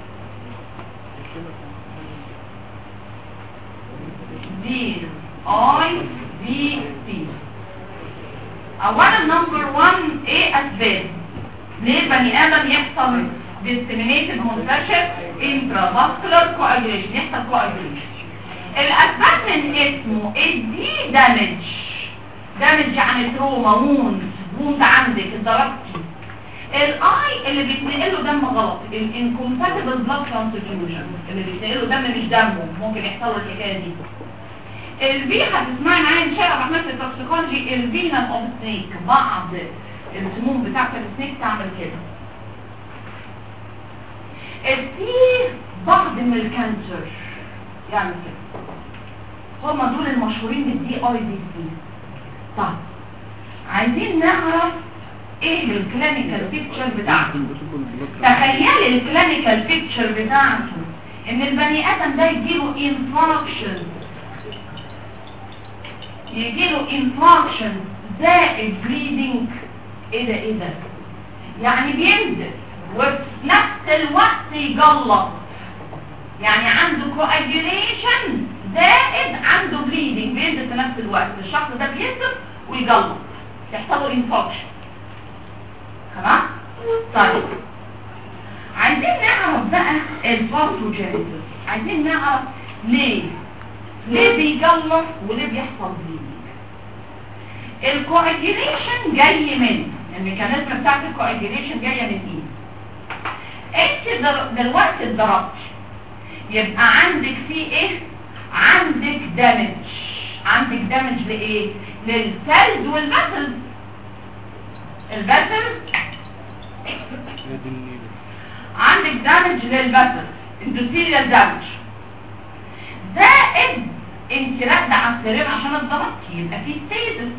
دي اي بي سي اولا نمبر 1 ايه اسباب ليه البني ادم يحصل disseminated منتشر intravascular coagulation يحصل coagulation الاسباب من اسمه الدي دامج دامج يعني تروما ووند ووند عندك اتضربتي الاي اللي بيتنقله دم غلط الانكومباتبل بلاد ترانسفيوجن اللي بيتنقله دم مش دمه ممكن يحصل له الحكايه دي البي هتسمعي معايا ان شاء الله رحمه التوكسيكولوجي الفينس اوف سنيك بعض السموم بتاعت السنيك تعمل كده السي بعض من الكانسر يعمل كده هما دول المشهورين بالدي اي بي سي طيب عايزين نعرف ايه الكلينيكال بيكتشر بتاعته تخيلي الكلينيكال بيكتشر بتاعته ان البني ادم ده يجيله انفاركشن يجيله انفاركشن زائد بليدنج ايه ده ايه ده يعني بينزل وفي نفس الوقت يجلط يعني عنده كواجيوليشن زائد عنده بليدنج بينزل في نفس الوقت الشخص ده بينزل ويجلط يحصل له انفاركشن تمام طيب عايزين نعرف بقى الباثوجينيسيس عايزين نعرف ليه ليه بيجلط وليه بيحصل بليدنج الكواجيليشن جاي من الميكانيزم بتاعت الكواجيليشن جايه من ايه انت در- دلوقتي اتضربت يبقى عندك في ايه عندك دامج عندك دامج لايه للسيلز والفاسلز الفاسلز يا دي النيلة عندك دامج للفاسل اندوثيريال دامج زائد انت راقده على السرير عشان اتضربتي يبقى في ستيتس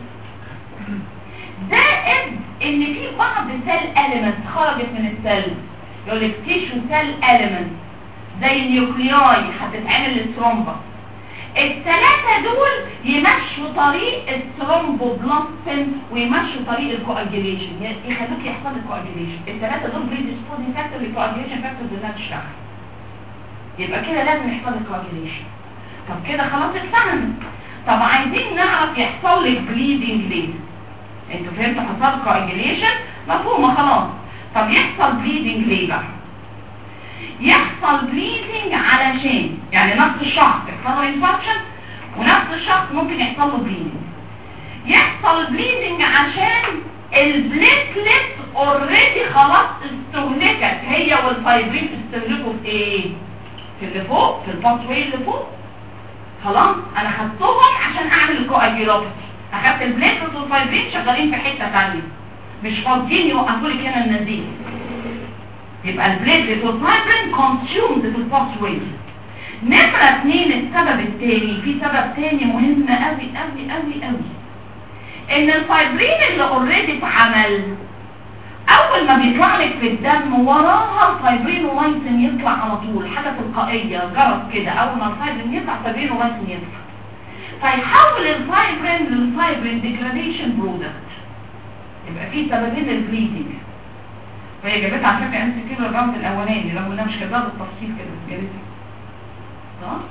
زائد ان في بعض سيل اليمنت خرجت من السيل يقول لك تيشو سيل اليمنت زي النيوكلياي هتتعمل للثرومبا الثلاثة دول يمشوا طريق الثرومبوبلاستين ويمشوا طريق الكواجيليشن يخلوك يحصل الكواجيليشن الثلاثة دول بريديسبوزنج فاكتور للكواجيليشن فاكتورز انها تشتغل يبقى كده لازم يحصل الكواجيليشن طب كده خلاص اتفهمت طب عايزين نعرف يحصل لك بليدنج ليه انتوا فهمتوا حصل كواجيليشن مفهومه خلاص طب يحصل بليدنج ليه بقى يحصل بليدنج علشان يعني نفس الشخص يحصل له انفكشن ونفس الشخص ممكن يحصل له بليدنج يحصل بليدنج عشان البليتلت اوريدي خلاص استهلكت هي والفايبرين استهلكوا في ايه في اللي فوق في الباسوي اللي فوق خلاص انا خدتهم عشان اعمل الكواجيلوباثي اخدت البليتلت والفايبرين شغالين في حته ثانيه مش فاضيين يوقفوا لي هنا النزيف يبقى البليتلت والفايبرين كونسيومد في الباسوي نمرة اتنين السبب التاني في سبب تاني مهم قوي قوي قوي قوي ان الفايبرين اللي اوريدي اتعمل اول ما بيطلع لك في الدم وراها الفايبرين ولايسين يطلع على طول حاجه تلقائيه جرس كده اول ما الفايبرين يطلع الفايبرين ولايسين يطلع فيحول الفايبرين للفايبرين ديجراديشن برودكت يبقى في سببين للبليدنج وهي جابتها على فكره ام سي كيلو الرمز الاولاني رغم انها مش كاتباها بالتفصيل كده بس جابتها خلاص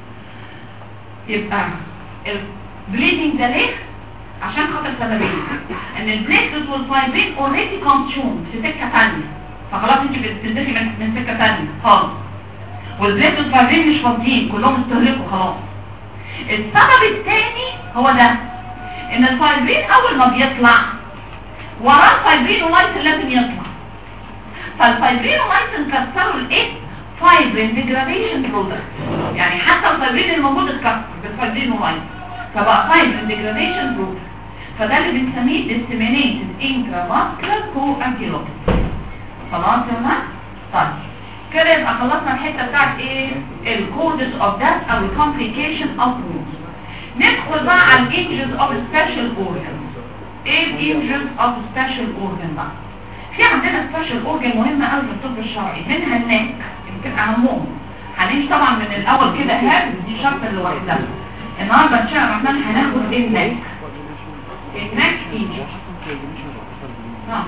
يبقى البليدنج ده ليه عشان خاطر سببين ان البليتلت والفايبرين اوريدي كونسيوم في سكه ثانيه فخلاص انت بتنزلي من من سكه ثانيه خالص والبليتلت والفايبرين مش فاضيين كلهم استهلكوا خلاص السبب الثاني هو ده ان الفايبرين اول ما بيطلع وراه الفايبرين ولايسين لازم يطلع فالفايبرين ولايسين كسروا الايه فايبرين ديجراديشن برودكت يعني حتى الفايبرين الموجود اتكسر بالفايبرين ولايسين فبقى فايبرين ديجراديشن برودكت فده اللي بنسميه disseminated intramuscular coagulopathy خلاص يا جماعه طيب كده يبقى خلصنا الحته بتاعت ايه الكودز اوف death او الكومبليكيشن اوف wounds ندخل بقى على الانجز اوف سبيشال اورجانز ايه الانجز اوف سبيشال اورجان بقى في عندنا سبيشال اورجان مهمه قوي في الطب الشرعي منها النك يمكن اهمهم هنمشي طبعا من الاول كده هاب دي شرط لوحدها النهارده ان شاء الله الرحمن هناخد النك النك انجز نعم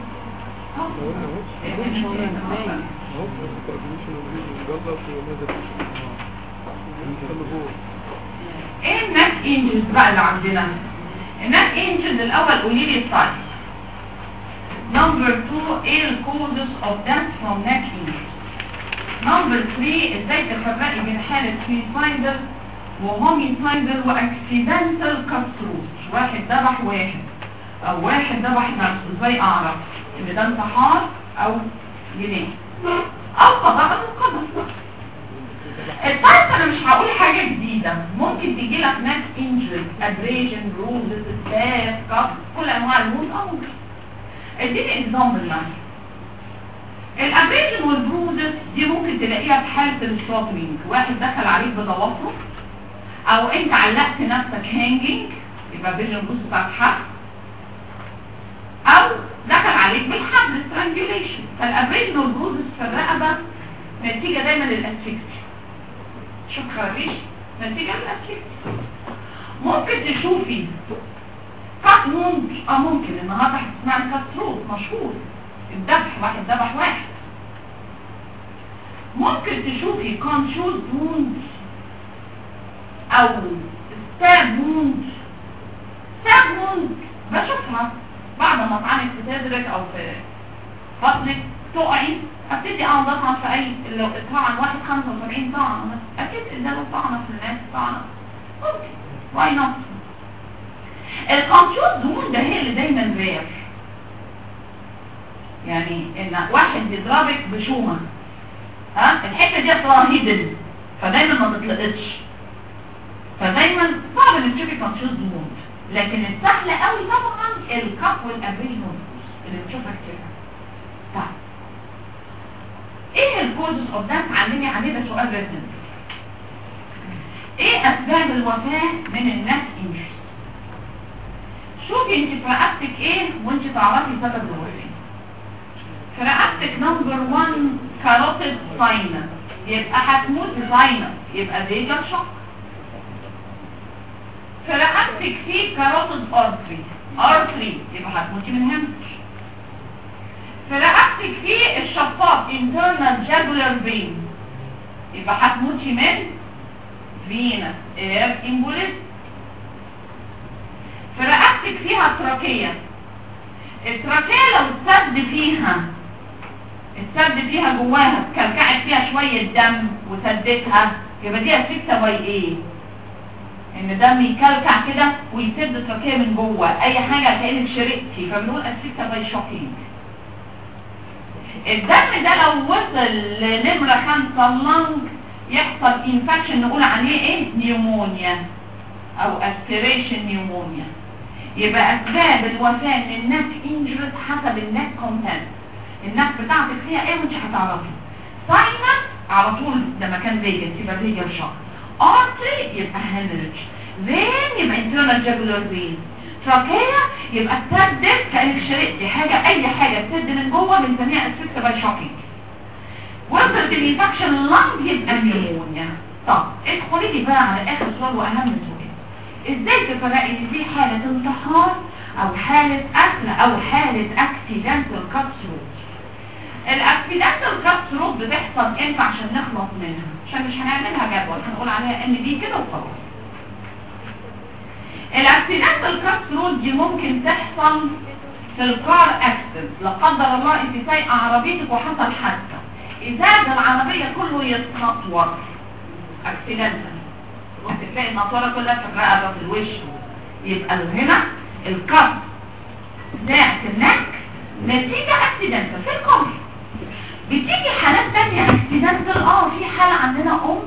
ايه النك انجز بقى اللي عندنا النك انجز الاول قولي لي السايز نمبر 2 ايه الكوزز اوف death from neck injuries نمبر 3 ازاي تفرقي بين حالة suicidal وهوميسايدال واكسيدنتال كسروت واحد ذبح واحد او واحد ذبح نفسه ازاي اعرف ان ده انتحار او جنيه او قضاء القدر الفايت انا مش هقول حاجة جديدة ممكن تيجي لك ناس انجري ابريجن بروزز ستاف كف كل انواع الموت او ممكن اديني اكزامبل مثلا الابريجن والبروزز دي ممكن تلاقيها في حالة الشوبينج واحد دخل عليك بضوافره او انت علقت نفسك هانجينج يبقى فيجن بروز بتاعت حق او دخل عليك بالحبل سترانجوليشن فالابريجن والبروزز في الرقبة نتيجة دايما للاسفكسي شوف خرابيش نتيجة للاسفكسي ممكن تشوفي كات ووند اه ممكن النهارده هتسمعي كات ثروت مشهور الذبح واحد ذبح واحد ممكن تشوفي كونشوز ووند او ستاب ووند ستاب ووند بشوفها بعد ما طعنت في صدرك او في بطنك تقعي ابتدي اقعد اطعن في اي لو طعن واحد 75 طعنه اكيد اداله طعنه في الناس طعنه ممكن واي نوت الكونتيوز زون ده هي اللي دايما رير يعني ان واحد يضربك بشومه ها الحته دي اصلها هيدن فدايما ما تتلقطش فدايما صعب ان تشوفي كونتيوز زون لكن السهل قوي طبعا الكف والابرينوس اللي بتشوفها كتير طيب ايه الكوزز اوف ده تعلمي عليه ده سؤال ريتن ايه اسباب الوفاة من الناس انجري شوفي انت في رقبتك ايه وانت تعرفي سبب الوفاة في رقبتك نمبر 1 كاروتيد ساينس يبقى هتموت ساينس يبقى فيجر شوك في رقبتك فيه كاروتيد ارتري ارتري يبقى هتموتي من هامش في رقبتك فيه الشفاط internal jugular vein يبقى هتموتي من فينا اير امبوليس في رقبتك فيها تراكية التراكية لو السد فيها السد فيها جواها كلكعت فيها شوية دم وسدتها يبقى دي اسفكتة باي ايه ان دم يكلكع كده ويسد التراكية من جوه اي حاجة كأنك شرقتي فبنقول اسفكتة باي شوكينج الدم ده لو وصل لنمرة خمسة اللنج يحصل انفكشن نقول عليه ايه نيومونيا او اسبيريشن نيومونيا يبقى اسباب الوفاة من النك انجرس حسب النك كونتنت النك بتاعتك فيها ايه وانت هتعرفي ساينس على طول ده مكان فيجن يبقى فيجن شوك ارتري يبقى هنرج فين يبقى انترنال جابولار فين تراكية يبقى تسدد كأنك شرقتي حاجة اي حاجة تسد من جوه بنسميها اسفكت باي شوكينج وصلت الانفكشن اللنج يبقى نيمونيا طب ادخلي لي بقى على اخر سؤال واهم سؤال ازاي تفرقي ان دي حالة انتحار او حالة قتل او حالة اكسيدنتال كاتسروت الاكسيدنتال كاتسروت بتحصل امتى عشان نخلص منها عشان مش هنعملها جدول هنقول عليها ان دي كده وخلاص الاكسيدنتال كاتسروت دي ممكن تحصل في الكار اكسس لا قدر الله انت سايقه عربيتك وحصل حادثه ازاز العربيه كله يتنطور اكسيدنتال هتلاقي النطوره كلها في الرقبه في الوش يبقى هنا الكف ساعه النك نتيجه اكسيدنتال في الكار بتيجي حالات تانية اكسيدنتال اه في حالة عندنا ام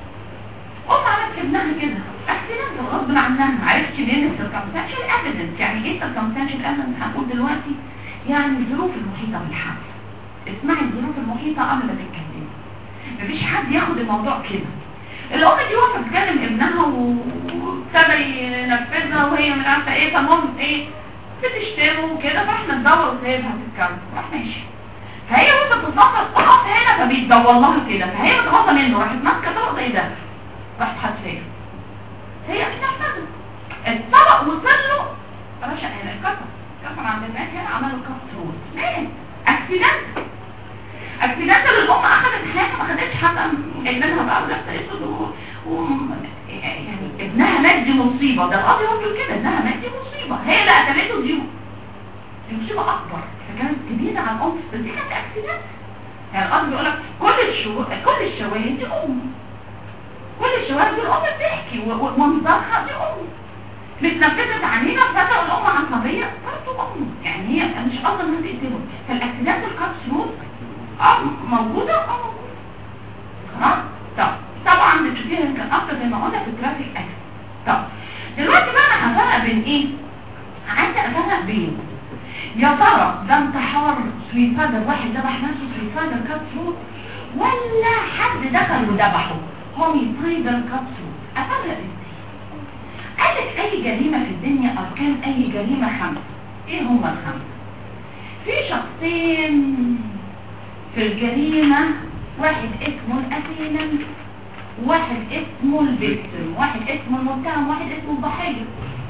ام عملت ابنها كده اكسيدنتال غصب عنها معرفتش ليه السيركمستانشال ايفيدنس يعني ايه السيركمستانشال ايفيدنس هنقول دلوقتي يعني الظروف المحيطة بالحمل اسمعي الظروف المحيطة قبل ما تتكلمي مفيش حد ياخد الموضوع كده الام دي واقفه بتكلم ابنها وابتدى ينفذها وهي مش عارفه ايه فالمهم ايه بتشتمه وكده فاحنا ندور وسايبها تتكلم راح ماشي فهي وانت بتتنطط تقف هنا فبيتدور لها كده فهي متغاظه منه راحت ماسكه طبق زي ده راحت حاسفاه هي بتنفذه الطبق وصل له رشق هنا اتكسر اتكسر عند الناس هنا عملوا كسر روز ليه؟ اكسيدنت اكسيدنت الام اخذت حاجه ما خدتش حتى ابنها بقى ولابسه اسود و... و... يعني ابنها مات دي مصيبه ده القاضي هو بيقول كده ابنها مات دي مصيبه هي اللي قتلته دي دي مصيبه اكبر فكانت كبيره على الام بس دي كانت اكسيدنت يعني القاضي بيقول لك كل الشو... كل الشواهد دي ام كل الشواهد دي الام بتحكي ومنظرها دي ام متنفذت علينا فتقوا الام عصبيه برضه ام يعني هي مش قصدها انها تقتله فالاكسيدنت الكابسول اه موجودة اه موجودة خلاص طب طبعا بتشوفيها يمكن اكتر زي ما قلنا في الترافيك اكس طب دلوقتي بقى انا هفرق بين ايه عايزه افرق بين يا ترى ده انتحار سويسايدر واحد ذبح نفسه سويسايدر كات فروت ولا حد دخل وذبحه هوميسايدر كات فروت افرق ازاي قال لك اي جريمه في الدنيا اركان اي جريمه خمسه ايه هما الخمسه في شخصين في الجريمة واحد اسمه الأسيلا واحد اسمه الفيكتم واحد اسمه المتهم واحد اسمه الضحية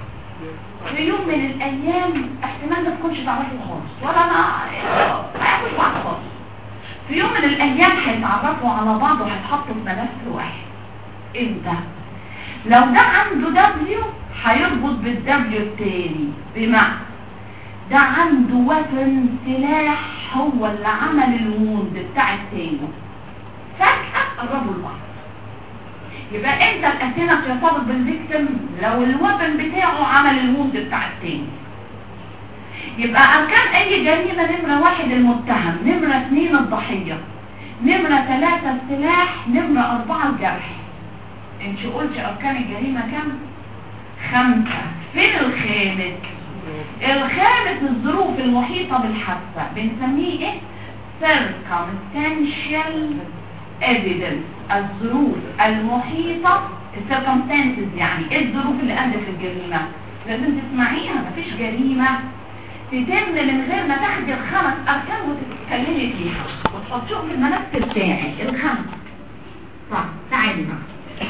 في يوم من الأيام احتمال ما تكونش تعرفوا خالص ولا أنا ما يعرفوش بعض خالص في يوم من الأيام هيتعرفوا على بعض وهيتحطوا في ملف واحد امتى؟ لو ده عنده دبليو هيربط بالدبليو التاني بمعنى ده عنده وزن سلاح هو اللي عمل الوند بتاع التاني فجأة قربوا لبعض يبقى انت الاسئله بترتبط بالفيكتيم لو الوزن بتاعه عمل الوند بتاع التاني يبقى اركان اي جريمه نمره واحد المتهم نمره اثنين الضحيه نمره ثلاثه السلاح نمره اربعه الجرح انت قلت اركان الجريمه كم خمسه فين الخامس الخامس الظروف المحيطه بالحادثه بنسميه ايه circumstantial evidence الظروف المحيطه circumstances يعني ايه الظروف اللي ادت للجريمه لازم تسمعيها مفيش جريمه تتم من غير ما تاخدي الخمس اركان وتتكلمي فيها وتحطيهم في الملف بتاعي الخمس صح تعالي بقى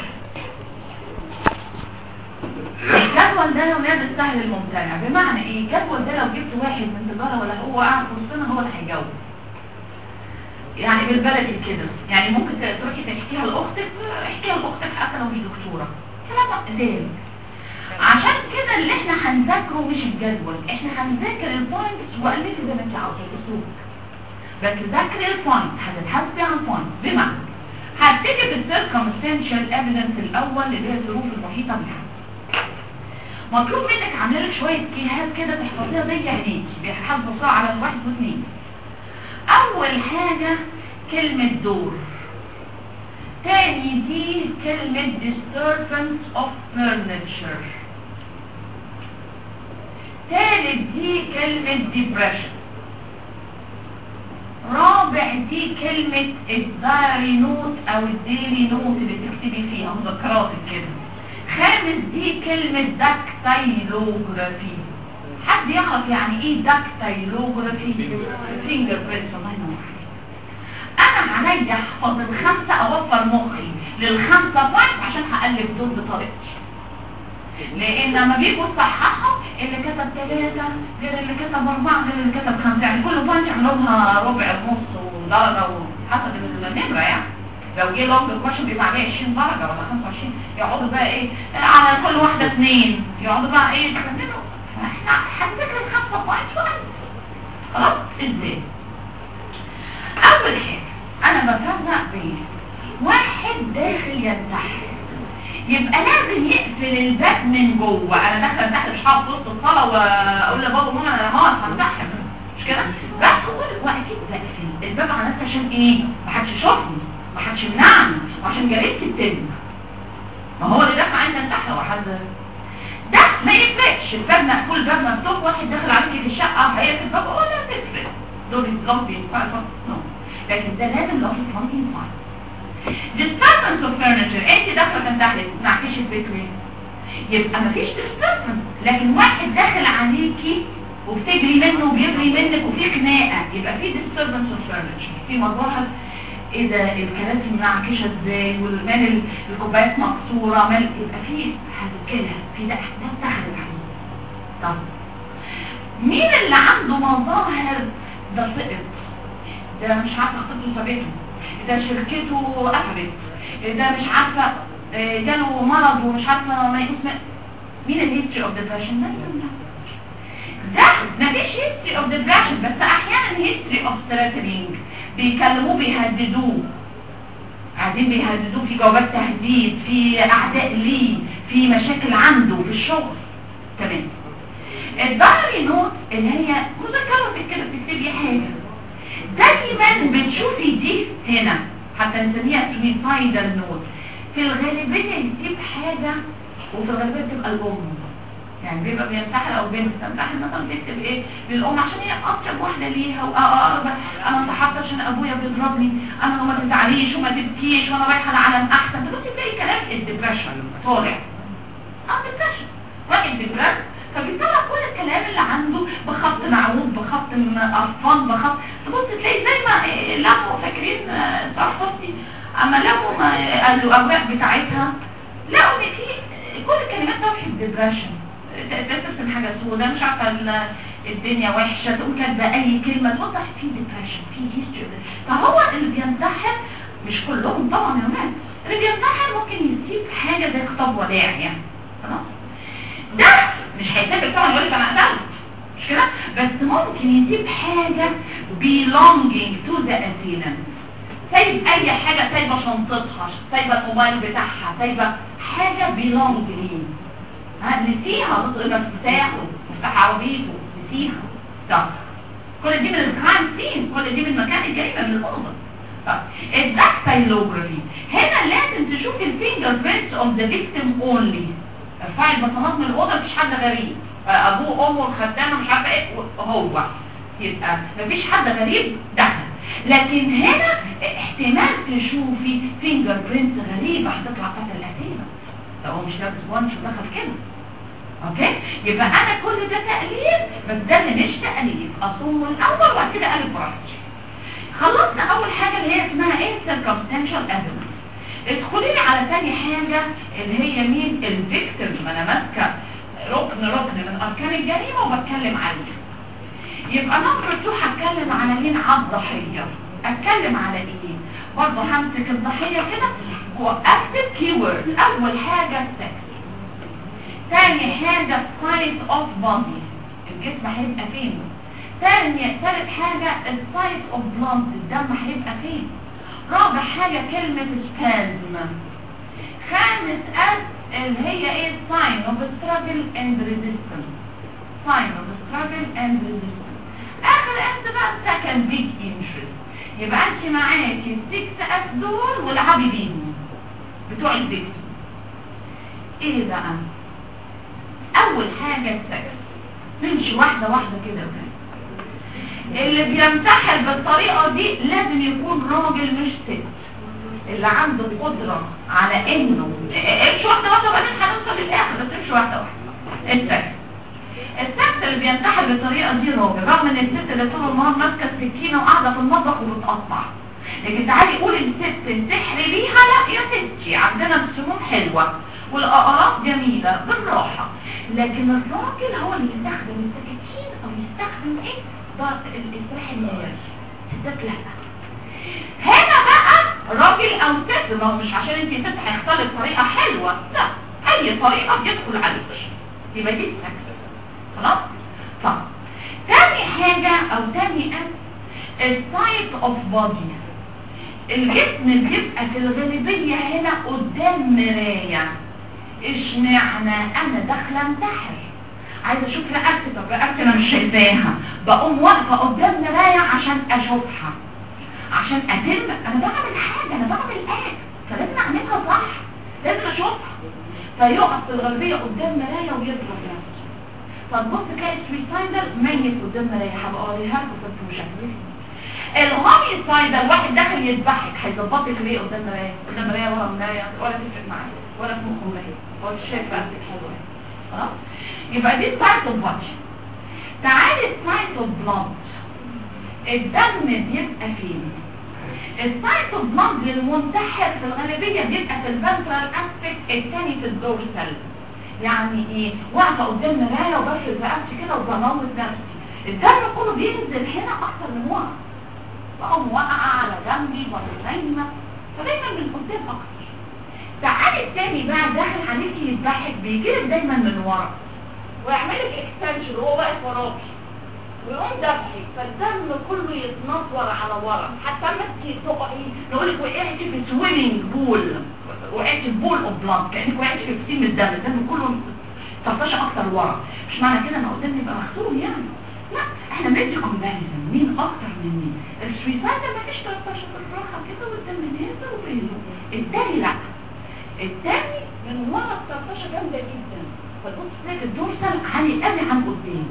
الجدول ده يا ولاد السهل الممتنع بمعنى ايه الجدول ده لو جبت واحد من تجاره ولا هو قاعد في وسطنا هو اللي هيجاوب يعني بالبلدي كده يعني ممكن تروحي تحكيها لاختك احكيها لاختك حتى لو مش دكتوره كلام قدام عشان كده اللي احنا هنذاكره مش الجدول احنا هنذاكر البوينتس والفي زي ما انت عاوزه الاسلوب بس ذاكري البوينت هتتحاسبي على البوينت بمعنى هتيجي بالسيركمستنشال ايفيدنس الاول اللي هي الظروف المحيطه بها مطلوب منك عامله لك شويه كيهات كده تحفظيها زي عينيكي بيحفظوا بسرعه على الواحد واثنين اول حاجه كلمه دور تاني دي كلمة disturbance of furniture تالت دي كلمة depression رابع دي كلمة الدايري نوت او الديلي نوت اللي تكتبي فيها مذكراتك كده خامس دي كلمة داكتايلوجرافي حد يعرف يعني ايه داكتايلوجرافي فينجر برينتس الله ينور انا عليا احفظ الخمسة اوفر مخي للخمسة بوينت عشان هقلب دول بطريقتي لان لما بيجوا يصححوا اللي كتب ثلاثة غير اللي كتب اربعة غير اللي كتب خمسة يعني كل بوينت يعملوا لها ربع ونص ودرجة حسب النمرة يعني لو جه لونج كويشن بيبقى عليه 20 درجة ولا 25 يقعدوا بقى ايه على كل واحدة اثنين يقعدوا بقى ايه يكملوا فاحنا هنذاكر الخمسة بوينت وهنذاكر خلاص ازاي اول حاجة انا بفرق بين واحد داخل ينتحر يبقى لازم يقفل الباب من جوه انا داخل انتحر مش هقف وسط الصلاه واقول لبابا ماما انا هقف هنتحر مش كده بس هو واكيد بقفل الباب على نفسي عشان ايه ما حدش يشوفني ما حدش يمنعني وعشان جريمتي تتم ما هو اللي دافع عندنا انتحر وحد ده ما يفرقش الباب مقفول الباب مفتوح واحد داخل عليكي في الشقه هيقفل الباب ولا تفرق دول الزومبي نو لكن ده لازم لو في زومبي ينفع disturbance of furniture انت داخله تنتحري ما فيش البيت وين يبقى ما فيش disturbance لكن واحد داخل عليكي وبتجري منه وبيجري منك وفي خناقه يبقى في disturbance of furniture في مظاهر اذا الكراسي منعكشه ازاي والمال الكوبايات مكسوره مال يبقى في هتتكلم في ده ده دخل عليه طب مين اللي عنده مظاهر ده سقط ده مش عارفه خطته سابته ده شركته قفلت ده مش عارفه جاله مرض ومش عارفه ما اسمه مين الهيستوري اوف ديبريشن ده ده مفيش هيستوري اوف ديبريشن بس احيانا هيستوري اوف ثريتنينج بيكلموه بيهددوه قاعدين بيهددوه في جوابات تهديد في اعداء ليه في مشاكل عنده في الشغل تمام الدايري نوت اللي هي مذكره كده بتكتبي حاجه دايما بتشوفي دي هنا حتى نسميها سويسايدال نوت في الغالبيه يسيب حاجه وفي الغالبيه بتبقى الام يعني بيبقى بينتحر او بنت تنتحر مثلا تكتب ايه للام عشان هي اقرب واحده ليها واقرب انا انتحرت عشان ابويا بيضربني انا وما تزعليش وما تبكيش وانا رايحه لعالم احسن دلوقتي تلاقي كلام الدبريشن طالع اه دبريشن واحد دبريشن فبيطلع كل الكلام اللي عنده بخط معروض بخط قرفان بخط تبص تلاقي زي ما لموا فاكرين صرفتي اما لموا الاوراق بتاعتها لقوا ان في كل الكلمات توحي الدبريشن ترسم حاجه سوداء مش عارفه الدنيا وحشه تقوم كاتبه اي كلمه توضح في ديبريشن في هيستوري فهو اللي بينتحر مش كلهم طبعا يا مان اللي بينتحر ممكن يسيب حاجه زي خطاب وداع يعني خلاص ده مش هيسافر طبعا يقول لك انا قتلت مش كده بس ممكن يسيب حاجة belonging to the assailant سايب اي حاجة سايبة شنطتها سايبة الموبايل بتاعها سايبة حاجة belong ليه ها نسيها مفتاحه مفتاح عربيته نسيها طب كل دي من الكرايم سين كل دي من مكان الجريمة من الأوضة طب الداكتايلوجرافي هنا لازم تشوف الفينجر برينتس اوف ذا فيكتيم اونلي ارفعي البصمات من الأوضة مفيش حد غريب أبوه أمه الخدامة مش عارفة إيه هو يبقى مفيش حد غريب دخل لكن هنا احتمال تشوفي فينجر برينتس غريبة هتطلع بتاعت القتيلة لو هو مش لابس وانش ودخل كده اوكي يبقى انا كل ده تقليد بس ده اللي مش تقليد اصوم الاول وبعد كده قلب براحتي خلصنا اول حاجه اللي هي اسمها ايه circumstantial evidence ادخلي لي على تاني حاجه اللي هي مين الفيكتيم ما انا ماسكه ركن ركن من اركان الجريمه وبتكلم عليه يبقى نمبر 2 هتكلم على مين على الضحيه اتكلم على ايه برضه همسك الضحيه كده واكتب كي وورد اول حاجه السكس تاني حاجة size of body الجسم هيبقى فين تاني تالت حاجة السايز of blood الدم هيبقى فين رابع حاجة كلمة spasm خامس اس اللي هي ايه sign of struggle and resistance sign of struggle and resistance اخر اس بقى second big interest يبقى انت معاكي السكس اس دول والعبي بيهم بتوع الفيكتور ايه بقى اول حاجة السكس نمشي واحدة واحدة كده وكده اللي بيمتحن بالطريقة دي لازم يكون راجل مش ست اللي عنده قدرة على انه امشي واحدة واحدة وبعدين هنوصل للاخر بس امشي واحدة واحدة السكس السكس اللي بيمتحن بالطريقة دي راجل رغم ان الست اللي طول النهار ماسكة السكينة وقاعدة في المطبخ وبتقطع لكن تعالي قولي الست انتحري بيها لا يا ستي عندنا السموم حلوة والأقراط جميلة بالراحة لكن الراجل هو اللي يستخدم السكاكين او يستخدم ايه ضغط الاسراح النار ستات لا هنا بقى راجل او ست ما هو مش عشان انت ست هيختار طريقة حلوة لا اي طريقة يدخل عليك يبقى دي السكس خلاص طب تاني حاجة او تاني اس السايت اوف بودي الجسم بيبقى في الغالبية هنا قدام مراية اشمعنى انا داخله انتحر عايزه اشوف رقبتي طب رقبتي انا مش شايفاها بقوم واقفه قدام مرايه عشان اشوفها عشان اتم انا بعمل حاجه انا بعمل ايه فلازم اعملها صح لازم اشوفها فيقف في الغالبيه قدام مرايه ويضرب نفسه فتبص تلاقي السويسايدر ميت قدام مرايه هبقى اوريها لكم بس مش هتفهم الهوميسايدر واحد داخل يذبحك هيظبطك ليه قدام مرايه قدام مرايه ورا مرايه ولا تفرق معاك ولا في مخه مرايه ولا شايف رقبتك حلوه خلاص يبقى دي سايت اوف بادي تعالي السايت اوف بلاد الدم بيبقى فين السايت اوف بلاد للمنتحر في الغالبيه بيبقى في الفنترال اسبكت الثاني في الدورسال يعني ايه واقفه قدام مرايه وبفرد رقبتي كده وبموت نفسي الدم كله بينزل هنا اكتر من ورا بقوم واقعه على جنبي ولا نايمه فدايما من قدام اكتر تعالي التاني بقى داخل عليكي يضحك بيجيلك دايما من ورا ويعملك اكستنشن وهو واقف وراكي ويقوم دبحك فالدم كله يتنطور على ورا حتى ما تيجي تقعي نقولك وقعتي في سويمنج بول وقعتي في بول اوف بلاد كانك وقعتي في كتير من الدم الدم كله تطفش اكتر ورا مش معنى كده ان قدام يبقى مغسول يعني لا احنا بندي كومباريزن مين اكتر من مين السويسايد ما فيش 13 بالراحه كده والدم نازل وبينه التاني لا التاني من ورا ال 13 جامده جدا فتبص تلاقي الدورسال عالي قوي عن قدام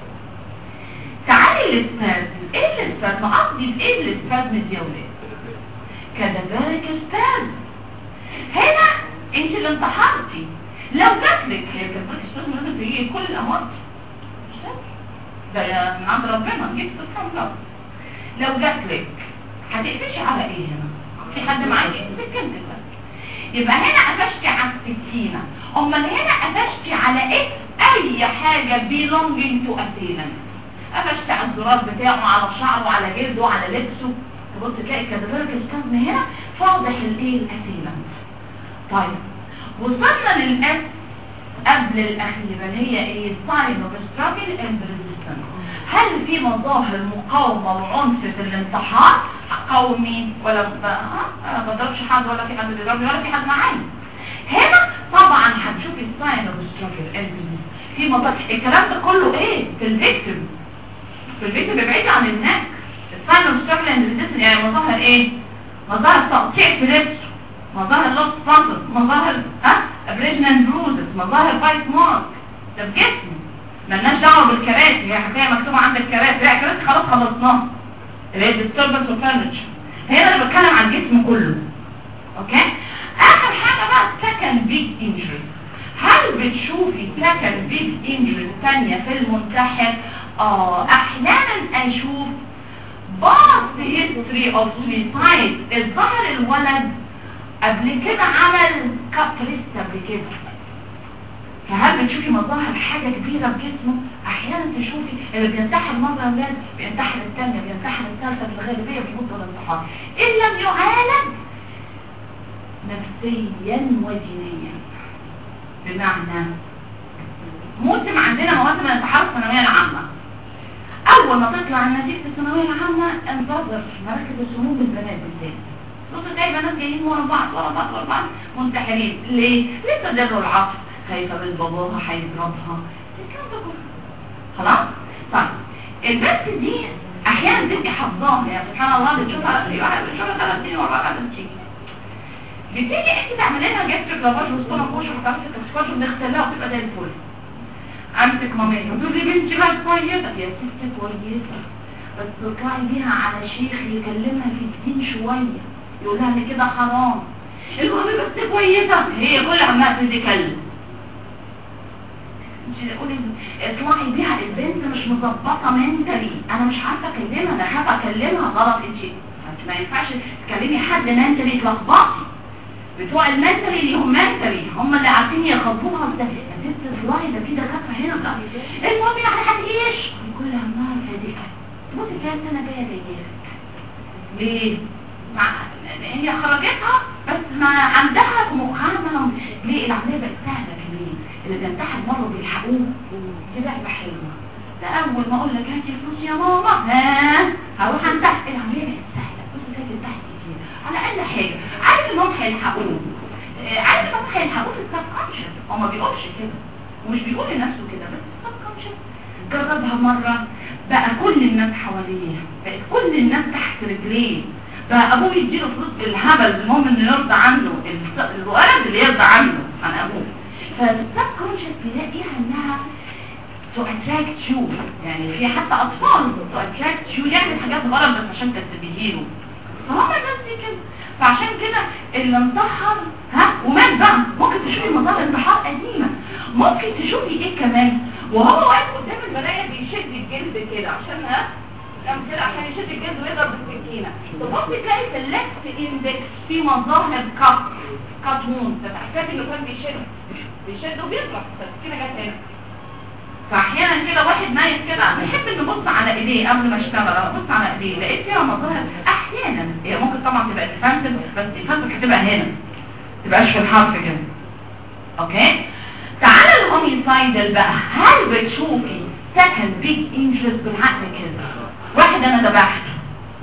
تعالي الاسبازم ايه الاسبازم قصدي بايه الاسبازم دي يا ولاد كدبارك اسبازم هنا انت اللي انتحرتي لو جاتلك هي كدبارك اسبازم لازم تجي كل الامراض مش ده من عند ربنا جبت سبحان الله لو جاتلك هتقفشي على ايه هنا في حد معاكي سكنتك بس يبقى هنا قفشتي على السكينة امال هنا قفشتي على ايه اي حاجة belonging to assailant قفشتي على الزرار بتاعه على شعره على جلده على لبسه تبص تلاقي كدبرك الكظم هنا فاضح الايه الاسيلنت طيب وصلنا للاس قبل الاخيرة اللي هي ايه sign of struggle and resistance هل في مظاهر مقاومة وعنف في الانتحار هقاوم مين ولا ب- ها؟ انا ما بضربش حد ولا في حد بيضربني ولا في حد معايا هنا طبعا هتشوف الساين اوف ستراجل في مظاهر الكلام ده كله ايه في الفيكتيم في الفيكتيم بعيد عن النك الساين اوف ستراجل اند يعني مظاهر ايه مظاهر تقطيع في لبسه مظاهر لوس فانتس مظاهر ها ابريجنال بروزز مظاهر بايت مارك ده في جسمه ملناش دعوه بالكراسي هي هتلاقي مكتوبه عندك كراسي لا كراسي خلاص خلصناها اللي هي disturbance of furniture هنا انا بتكلم عن الجسم كله اوكي اخر حاجه بقى second big injury هل بتشوفي second big injury ثانيه في المنتحر اه احيانا اشوف past history of suicide الظاهر الولد قبل كده عمل كاب لسه قبل كده فهل بتشوفي مظاهر حاجة كبيرة في جسمه احيانا تشوفي اللي بينتحر مرة اولاد بينتحر الثانية بينتحر الثالثة في الغالبية بيموت الانتحار ان لم يعالج نفسيا ودينيا بمعنى موسم عندنا مواسم الانتحار في الثانوية العامة اول ما تطلع نتيجة الثانوية العامة انتظر مراكز السموم بالبنات بالذات بص تلاقي بنات جايين ورا بعض ورا بعض ورا بعض منتحرين ليه؟ لسه دروا العصر خايفة من باباها هيضربها الكلام ده كله خلاص؟ طيب البنت دي احيانا تبقي حافظاها يعني سبحان الله بتشوفها في واحد بتشوفها ثلاث سنين ورا بعض بتيجي بتيجي انت تعملي لها جاستريك لافاج وسطنا كوش وتمسك السكوش ونغسلها وتبقى زي الفل امسك مامتها تقول لي بنتي بقى كويسه يا ستي كويسه بس تطلعي بيها على شيخ يكلمها في الدين شويه يقول لها ان كده حرام المهم بس كويسه هي كل عماله تتكلم انت تقولي اطلعي بيها البنت مش مظبطه منتلي انا مش عارفه اكلمها انا خايفه اكلمها غلط انت ما ينفعش تكلمي حد منتلي تلخبطي بتوع المنتلي اللي هم منتلي هم اللي عارفين يخبوها ده يا ست اطلعي ده في دكاتره هنا ده المهم يعني هتعيش كل عمال هادئه تبصي كام سنه جايه زيك ليه؟ مع هي خرجتها بس ما عندها في مخها ليه العمليه بقت سهله كمان اللي بينتحر مره بيلحقوه دي لعبه حلوه ده اول ما اقول لك هاتي فلوس يا ماما ها هروح انتحر العمليه بقت سهله بص ساكت تحت كتير على اقل حاجه عارف انهم هيلحقوه آه، عارف انهم هيلحقوه في السب كونشس هو ما بيقولش كده ومش بيقول لنفسه كده بس السب كونشس جربها مره بقى كل الناس حواليه بقت كل الناس تحت رجليه بقى ابوه يديله فلوس بالهبل المهم انه يرضى عنه الس- الولد اللي يرضى عنه عن ابوه فالسب كونشس بيلاقيها انها to attract you يعني في حتى اطفال to attract you يعمل حاجات غلط بس عشان تنتبهي له فهم الناس دي كده فعشان كده اللي انتحر ها ومات بقى ممكن تشوفي مظاهر انتحار قديمه ممكن تشوفي ايه كمان وهو واقف قدام المرايه بيشد الجلد كده عشان ها كم كده عشان يشد الجلد ويضرب بالسكينه تبص تلاقي في اللكس اندكس في مظاهر كات كات وون تحسسي انه كان بيشد بيشد وبيضرب فالسكينه جت هنا فاحيانا كده واحد ميت كده بيحب انه يبص على ايديه قبل ما اشتغل ابص على ايديه لقيت فيها مظاهر احيانا هي ممكن طبعا تبقى ديفنسيف بس ديفنسيف هتبقى هنا تبقاش في الحرف كده اوكي تعالى الهوميسايدل بقى هل بتشوفي سكند بيج انجريز بالعقل كده واحد انا ذبحته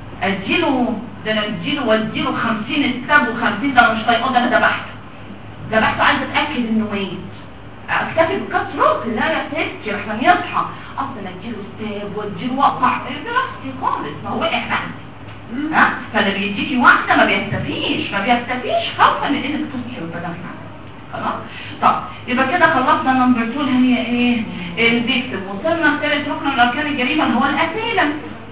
اديله ده انا اديله واديله 50 استاب و50 ده انا مش طايقه ده انا ذبحته ذبحته عايزه اتاكد انه ميت اكتفي بكات روس لا يا ستي عشان يصحى اصلا اديله ستاب واديله وقع براحتي خالص ما هو وقع بقى ها فاللي بيديكي واحده ما بيكتفيش ما بيكتفيش خوفا من انك تصحي وتدافع خلاص طب يبقى كده خلصنا نمبر 2 هي ايه الفيكتيم وصلنا لثالث ركن من اركان الجريمه اللي هو الاسيلم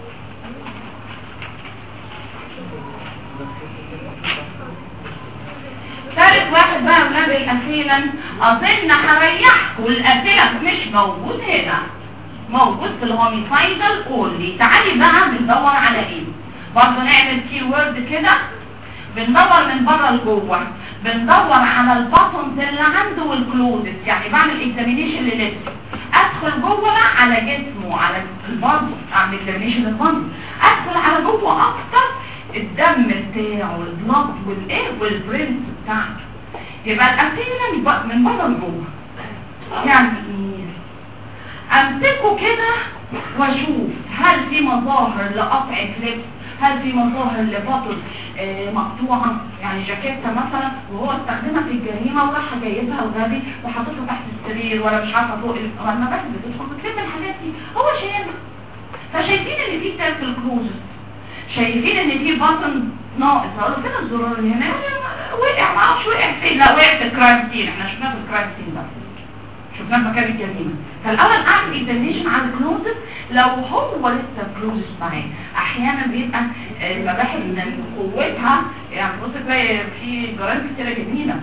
ثالث واحد بقى اولاد الاسيلم اظن هريحكم الاسيلم مش موجود هنا موجود في الهوميسايدال اونلي تعالي بقى بندور على ايه برضه نعمل كي وورد كده بندور من بره لجوه بندور على الباتونز اللي عنده والكلوزت يعني بعمل اكزامينيشن للبسه ادخل جوه بقى على جسمه على البادي اعمل اكزامينيشن للبادي ادخل على جوه اكتر الدم بتاعه البلاد والايه والبرنس بتاعته يبقى الاسيلة من بره لجوه يعني ايه امسكه كده واشوف هل في مظاهر لقطع كليبس هل في مظاهر لبطل آه، مقطوعة يعني جاكيتة مثلا وهو استخدمها في الجريمة وراح جايبها وغبي وحاططها تحت السرير ولا مش عارفة فوق ال- لما بس بتدخل بتلم الحاجات دي هو شايلها فشايفين ان في تاك الكروزز شايفين ان في بطن ناقص هقول فين الزرار اللي هنا وقع ما اعرفش وقع فين لا وقع في الكرايم سين احنا شفناه في الكرايم سين بس شفناه في مكان الجريمه فالاول اعمل اكزامينشن على الكلوزت لو هو لسه كلوزت معاه احيانا بيبقى آه، المباحث من قوتها يعني بص تلاقي في جرائم كتيره جميله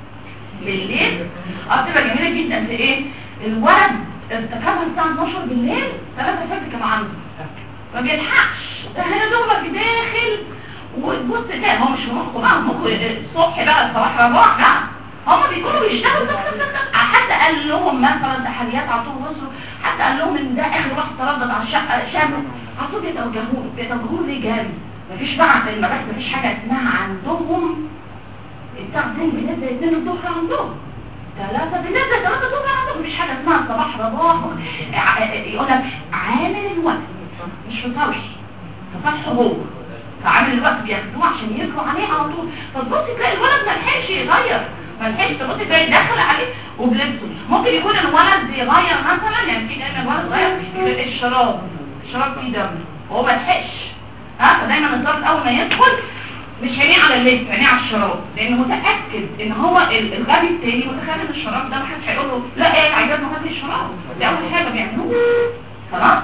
بالليل اه بتبقى جميله جدا في ايه الولد ارتكبها الساعه 12 بالليل 3 الفجر كان عنده ما بيلحقش ده هنا دوبك داخل وبص ده هو مش في مخه بقى مخه الصبح بقى الصباح رباح لا هما بيكونوا بيشتغلوا تك تك تك تك. حتى قال لهم مثلا تحريات على طول وصلوا حتى قال لهم ان ده اخر واحد تردد على الشقه شاب على طول بيتوجهوا بيتوجهوا رجال مفيش بقى في المباحث مفيش حاجه اسمها عندهم الساعه 2 بالليل زي 2 الظهر عندهم ثلاثة بالليل زي 3 الظهر عندهم مفيش حاجه اسمها صباح رباح ع- يقول لك عامل الوقت مش في صالح في صالحه هو فعامل الوقت بياخدوه عشان يجروا عليه على طول فتبص تلاقي الولد ما لحقش يغير ما لحقش تبص تلاقي داخل عليه وبلبسه ممكن يكون الولد بيغير مثلا يعني في دايما الولد غير يبقى الشراب الشراب فيه دم وهو ما لحقش ها فدايما الضابط اول ما يدخل مش عينيه على اللبس عينيه على الشراب لانه متاكد ان هو ال- الغبي التاني متخيل ان الشراب ده محدش هيقول له لا ايه عايزاه ما هات لي الشراب دي اول حاجه بيعملوها خلاص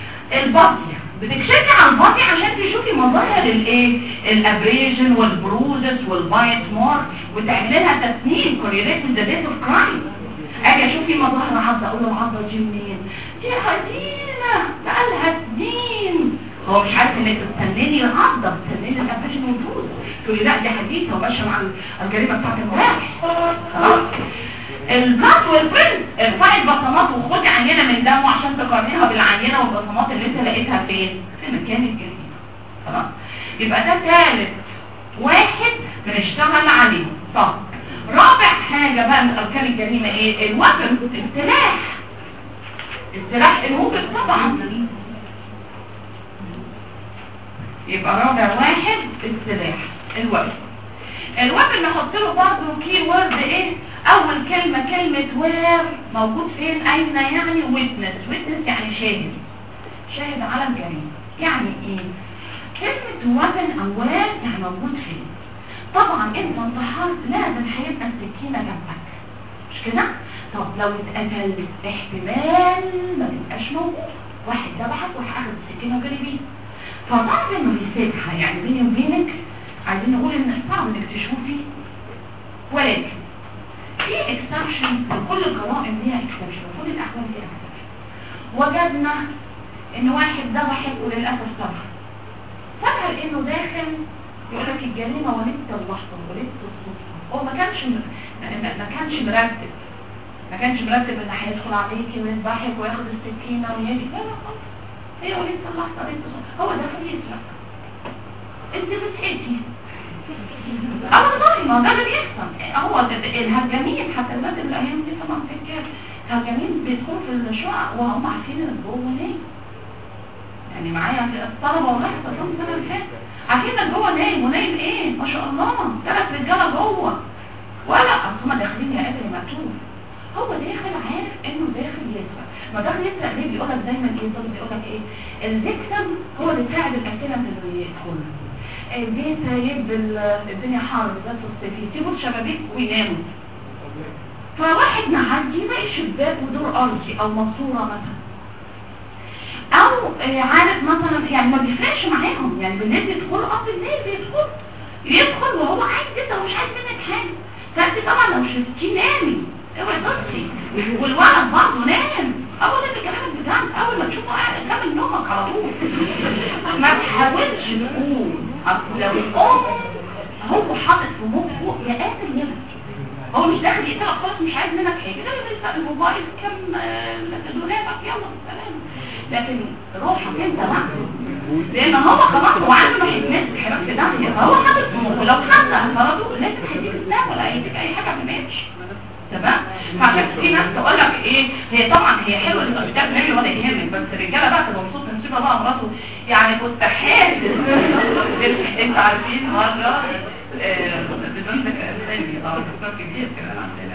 البطي بتكشفي على البطي عشان تشوفي مظاهر الايه الابريجن والبروزس والبايت مارك وتعملي لها تسنين كوريليت ذا ديت اوف كرايم اجي اشوف في مظاهر عضه اقول له العضه دي منين دي حزينه بقالها سنين هو مش عارف انك بتسنني العضه بتسنني الابريجن والبروز تقولي لا دي حديثه وماشيه مع الجريمه بتاعت امبارح خلاص البلاد والبرنت ارفعي البصمات وخدي عينه من دمه عشان تقارنيها بالعينه والبصمات اللي انت لقيتها فين في مكان الجريمه خلاص يبقى ده ثالث واحد بنشتغل عليه طب رابع حاجه بقى من اركان الجريمه ايه الوزن السلاح السلاح الموجب طبعا يبقى رابع واحد السلاح الوزن الوزن نحط له برضه كي وورد ايه اول كلمة كلمة وير موجود فين اين يعني ويتنس ويتنس يعني شاهد شاهد على الجريمة يعني ايه كلمة وزن او وير يعني موجود فين طبعا انت انتحرت لازم هيبقى السكينة جنبك مش كده طب لو اتقتل احتمال ما تبقاش موجود واحد ذبحك وراح اخد السكينة وجري بيها فطبعا انه يسيبها يعني بيني وبينك عايزين نقول ان صعب انك تشوفي ولكن في اكسبشن لكل الجرائم ليها اكسبشن وكل الاحوال ليها اكسبشن وجدنا ان واحد ذبحك وللاسف صبر صبر لانه داخل يقول لك الجريمه ولدت اللحظه ولدت الصدفه هو ما كانش م... ما ما كانش مرتب ما كانش مرتب ان هيدخل عليكي ويذبحك وياخد السكينه ويجي لا لا خالص هي ولدت اللحظه ولدت الصدفه هو داخل يسرق انت بتحيتي اه والله ما ده اللي بيحصل هو ده- الهجامين حتى الناس الايام دي طبعا في كده هجامين بيدخلوا في الشقق وهم عارفين ان جوه نايم يعني معايا في الطلبه والله حصلهم السنه اللي فاتت عارفين ان جوه نايم ونايم ايه ما شاء الله ثلاث رجاله جوه ولا اصل هم داخلين يا قادر مقتول هو داخل عارف انه داخل يسرق ما داخل يسرق ليه بيقول لك دايما ايه طب بيقول لك ايه الفيكتم هو اللي ساعد الاسئله انه يدخل البيت هيب الدنيا حر بالذات في الصيف يسيبوا الشبابيك ويناموا فواحد معدي يلاقي شباك ودور ارضي او ماسوره مثلا او آه، عارف مثلا يعني ما بيفرقش معاهم يعني بالليل بيدخلوا اه بالليل بيدخلوا يدخل وهو عايز يسرق ومش عايز منك حاجه فانت طبعا لو شفتيه نامي اوعي تصحي والولد برضه نام اول ده الكلام بتاعك اول ما تشوفه قاعد كمل نومك على طول ما تحاولش تقوم أصل لو قوم هو حاطط في مخه يا قاتل يلا هو مش داخل يقتلك خالص مش عايز منك حاجه ده بيسرق الموبايل كم آه، دولابك يلا سلام لكن روحك انت بقى لان هو خلاص هو عارف انه هيتمسك هيروح في داهيه فهو حاطط في مخه لو حد اعترضه لازم هيديك اسلام ولا هيديك اي حاجه ما ماتش تمام فعشان في ناس تقول لك ايه هي طبعا هي حلوه اللي انت بتعمل ولا يهمك بس الرجاله بقى تبقى مبسوطه نسيبها بقى مراته يعني كنت حاسس انت عارفين مره آه، بدون ذكر اسامي اه دكتور كبير كده عندنا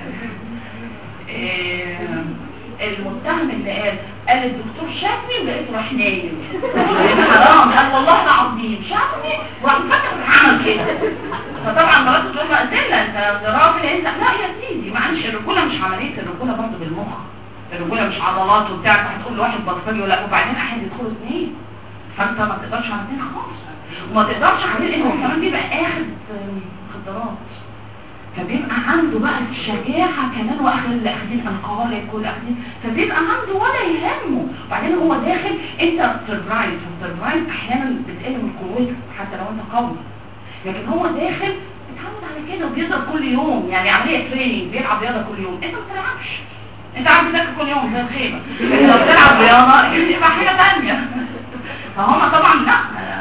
آه، المتهم اللي قال قال الدكتور شافني ولقيته راح نايم حرام قال والله العظيم شافني وراح فتح عمل كده فطبعا مراته تقول له ازله انت راجل انت لا يا سيدي معلش الرجوله مش عمليه الرجوله برضه بالمخ الرجوله مش عضلات وبتاع انت هتقول لواحد بلطجي ولا وبعدين احيانا يدخلوا اثنين فانت ما تقدرش على اثنين خالص وما تقدرش عليه لان هو كمان بيبقى اخد مخدرات فبيبقى عنده بقى الشجاعة كمان واخد اللي اخدين الكهوليك واللي اخدين فبيبقى عنده ولا يهمه وبعدين هو داخل انت سربرايز والسربرايز احيانا بتقل من قوتك حتى لو انت قوي لكن هو داخل اتعود على كده وبيضرب كل يوم يعني عملية تريننج بيلعب رياضة كل يوم انت ما بتلعبش انت عارف تذاكر كل يوم زي الخيمة انت لو بتلعب رياضة يبقى حاجة تانية فهم طبعا لا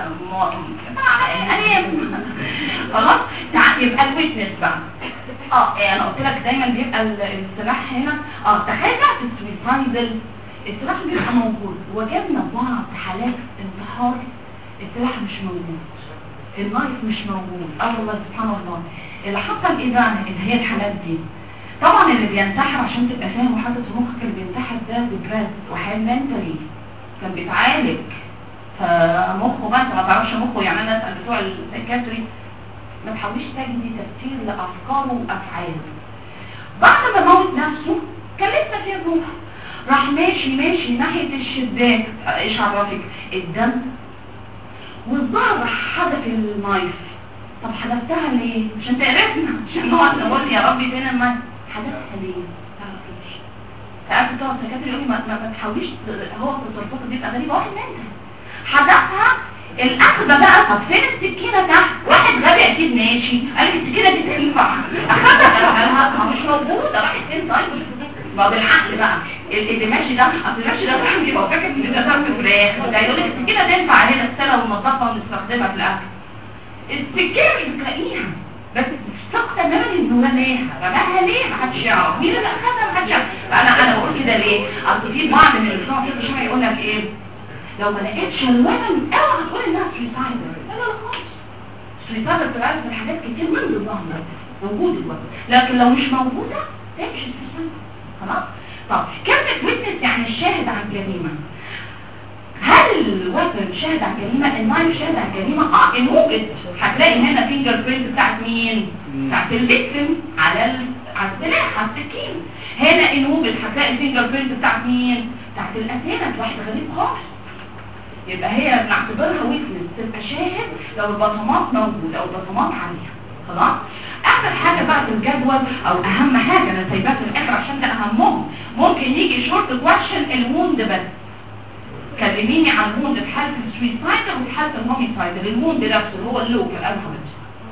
انام خلاص تع- يبقى الويتنس بقى اه يعني انا قلت لك دايما بيبقى ال- السلاح هنا اه تخيل بقى في السويسايدل السلاح بيبقى موجود وجدنا بعض حالات انتحار السلاح مش موجود النايف مش موجود اه والله سبحان الله اللي حصل ايه بقى اللي هي الحالات دي طبعا اللي بينتحر عشان تبقى فاهم وحاطط في مخك اللي بينتحر ده بجد وحال منتلي كان بيتعالج فمخه بقى انت ما تعرفش مخه يعني انا اسال بتوع السايكاتري ما تحاوليش تجدي تفسير لافكاره وافعاله بعد ما موت نفسه كان لسه في روح راح ماشي ماشي ناحيه الشباك ايش عرفك الدم والظهر راح حدف المايف طب حدفتها ليه عشان تعرفنا عشان نقعد نقول يا ربي فين المايف حدفتها ليه تعرفيش ساعات بتوع السكاتري يقول لي ما, ما, ما تحاوليش ت- هو تصرفاته بيبقى غريبه واحد منها حدفها الاخذه بقى طب فين السكينه تحت واحد غبي اكيد ماشي قال لي السكينه دي تنفع اخذها ما مش موجوده راحت فين طيب ما بالعقل بقى ال- اللي ماشي ده اصل الماشي ده صاحبي هو فاكر ان ده ضرب فراخ ده يقول لك السكينه تنفع علينا السنه وننضفها ونستخدمها في الاكل السكينه مش بتلاقيها بس ثق تماما انه رماها رماها ليه ما حدش يعرف مين اللي اخذها ما حدش يعرف انا انا بقول كده ليه اصل في بعض من البتوع في الشارع يقول لك ايه لو ما لقيتش الولد اوعى تقول انها سويسايدر لا لا لا خالص سويسايدر بتبقى من حاجات كتير من ضمنها موجود الولد لكن لو مش موجوده تمشي سويسايدر خلاص طب كلمه ويتنس يعني الشاهد عن جريمه هل الوزن شاهد على الجريمة النايف شاهد على الجريمة اه ان وجد هتلاقي هنا فينجر برينت بتاعت مين بتاعت الفيكتيم على ال... على السلاح على السكين هنا ان وجد هتلاقي الفينجر برينت بتاعت مين بتاعت الاسينة واحد غريب خالص يبقى هي بنعتبرها ويكنس تبقى شاهد لو البصمات موجودة او البصمات عليها خلاص اخر حاجة بقى في الجدول او اهم حاجة انا سايباها في الاخر عشان ده اهمهم ممكن يجي شورت كويشن الوند بس كلميني عن الموند في حالة السويسايدر وفي حالة الهوميسايدر الموند نفسه اللي هو اللوكال الفابت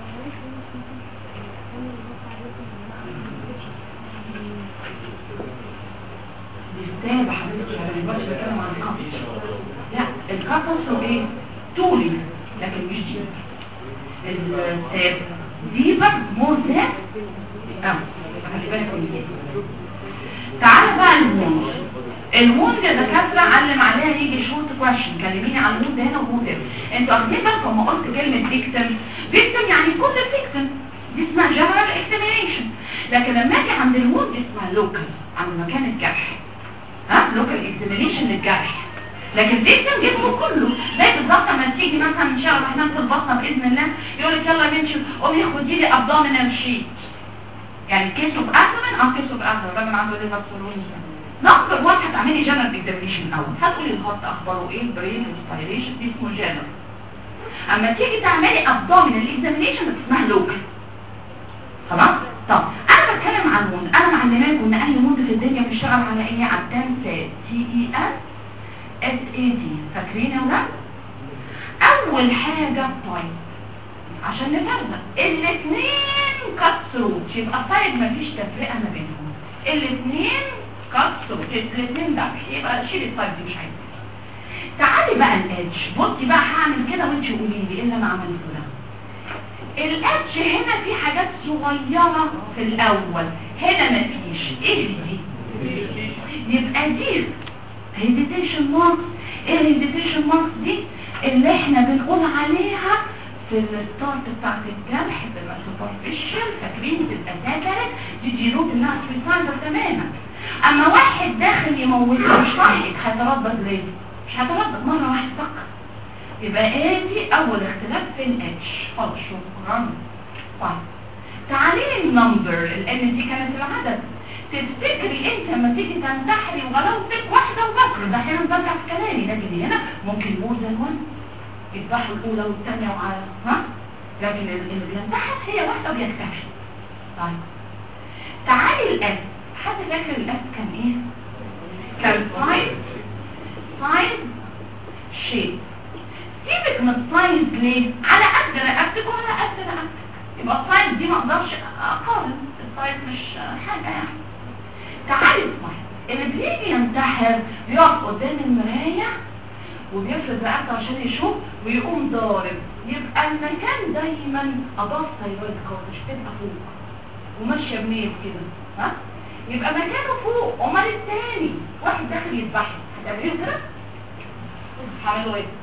بالتالي حضرتك انا دلوقتي بتكلم عن القفص لا القفص هو ايه طولي لكن مش ديب الساب ديبر مور ذات اه خلي بالك من دي. تعالى بقى الموند الموند يا دكاتره علم عليها يجي شورت كويشن كلميني عن الموند هنا والموند هنا انتوا واخدين بالكم لما قلت كلمه فيكتم فيكتم يعني كل الفيكتم دي اسمها جنرال اكزامينيشن لكن لما اجي عند الموند اسمها لوكال عند مكان الجرح ها لوكال اكزامينيشن للجرح لكن فيكتم جسمه كله زي بالظبط لما تيجي مثلا ان شاء الله الرحمن في البطنه باذن الله يقول لك يلا يا بنتي قومي خدي لي ابدومينال شيت يعني كيس اوف ابدومين او كيس اوف ابدومين الراجل عنده ليفر سولوني نمبر 1 هتعملي جنرال اكزامينيشن الاول هتقولي الهارت اخباره ايه البرين الانسبيريشن دي اسمه جنرال اما تيجي تعملي ابدومينال اكزامينيشن اسمها لوكال خلاص طب انا بتكلم عن الموند انا معلماكم ان اي موند في الدنيا بيشتغل على ايه على التنسى تي اي اس اس اي دي فاكرين يا ولاد اول حاجه طيب عشان نفرق الاثنين كسروت يبقى طيب مفيش تفرقه ما بينهم الاثنين كسروت الاثنين ده يبقى شيل الطيب دي مش عايزه تعالي بقى الادج بصي بقى هعمل كده وانت قولي لي ايه اللي انا عملته ده الاتش هنا في حاجات صغيرة في الاول هنا مفيش ايه دي يبقى دي هيديتيشن ماركس ايه الهيديتيشن ماركس دي اللي احنا بنقول عليها في الستارت بتاعت الجرح بتبقى سوبرفيشال فاكرين تبقى ساترت تيجي نوت انها سويسايدر تماما اما واحد داخل يموته مش طايق هيتردد ليه مش هيتردد مره واحد فقط يبقى ايه دي اول اختلاف في الاتش خلاص شكرا طيب تعالي النمبر الان دي كانت العدد تفتكري انت لما تيجي تنتحري وغلاوتك واحده وبكر ده هنا برجع في كلامي لكن هنا ممكن مور ذان وان يذبحوا الاولى والثانيه وعلى ها لكن اللي بينتحر هي واحده وبيكتشف طيب تعالي الاس حد فاكر الاس كان ايه كان سايز سايز شيب سيبك من السايز ليه على قد رقبتك وعلى قد رقبتك يبقى السايز دي ما اقدرش اقارن السايز مش حاجه يعني تعالي اسمعي اللي بيجي ينتحر بيقف قدام المرايه وبيفرد رقبته عشان يشوف ويقوم ضارب يبقى المكان دايما اباف ثايرويد مش تبقى فوق وماشيه بميل كده ها يبقى مكانه فوق امال التاني واحد داخل يذبحه هتعمليه كده هعمله ايه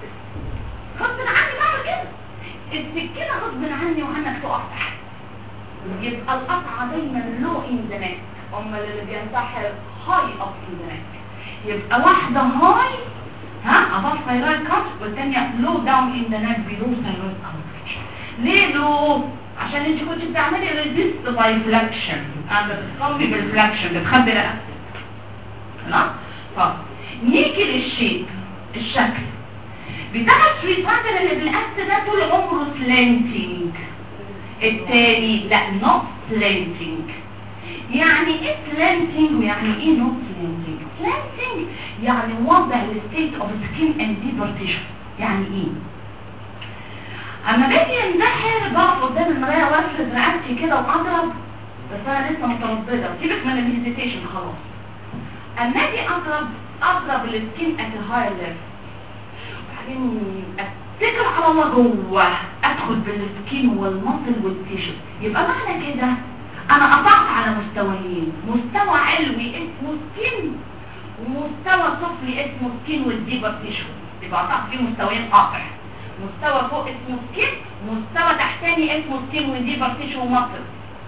غصب عني بعمل كده السكينه غصب عني وعنك تقف تحت يبقى القطعه دايما لو ان ذا نيك امال اللي بينتحر هاي اب ان ذا نيك يبقى واحده هاي ها above thyroid cut والثانيه low down in the neck below thyroid cut ليه low عشان انت كنت بتعملي resist by flexion انا بتصمي بالفلكشن بتخبي رقبتك خلاص طب نيجي للشيب الشكل بتاع السويسايدر اللي بالقص ده طول عمره سلانتنج التاني لا not slanting يعني ايه سلانتنج ويعني ايه not slanting slanting يعني وضع الستيت اوف سكين اند ديبارتيشن يعني ايه اما باجي ينتحر بقف قدام المرايه وافرد رقبتي كده واضرب بس انا لسه متردده سيبك من الهيزيتيشن خلاص اما اجي اضرب اضرب السكين ات هاير ليفل وبعدين اتكل على الله جوه ادخل بالسكين والمصل والتيشن يبقى معنى كده انا قطعت على مستويين مستوى علوي اسمه سكين ومستوى سفلي اسمه سكين والديبر تيشو يبقى قطعت فيه مستويين قاطع مستوى فوق اسمه سكين مستوى تحتاني اسمه سكين والديبر تيشو ومصل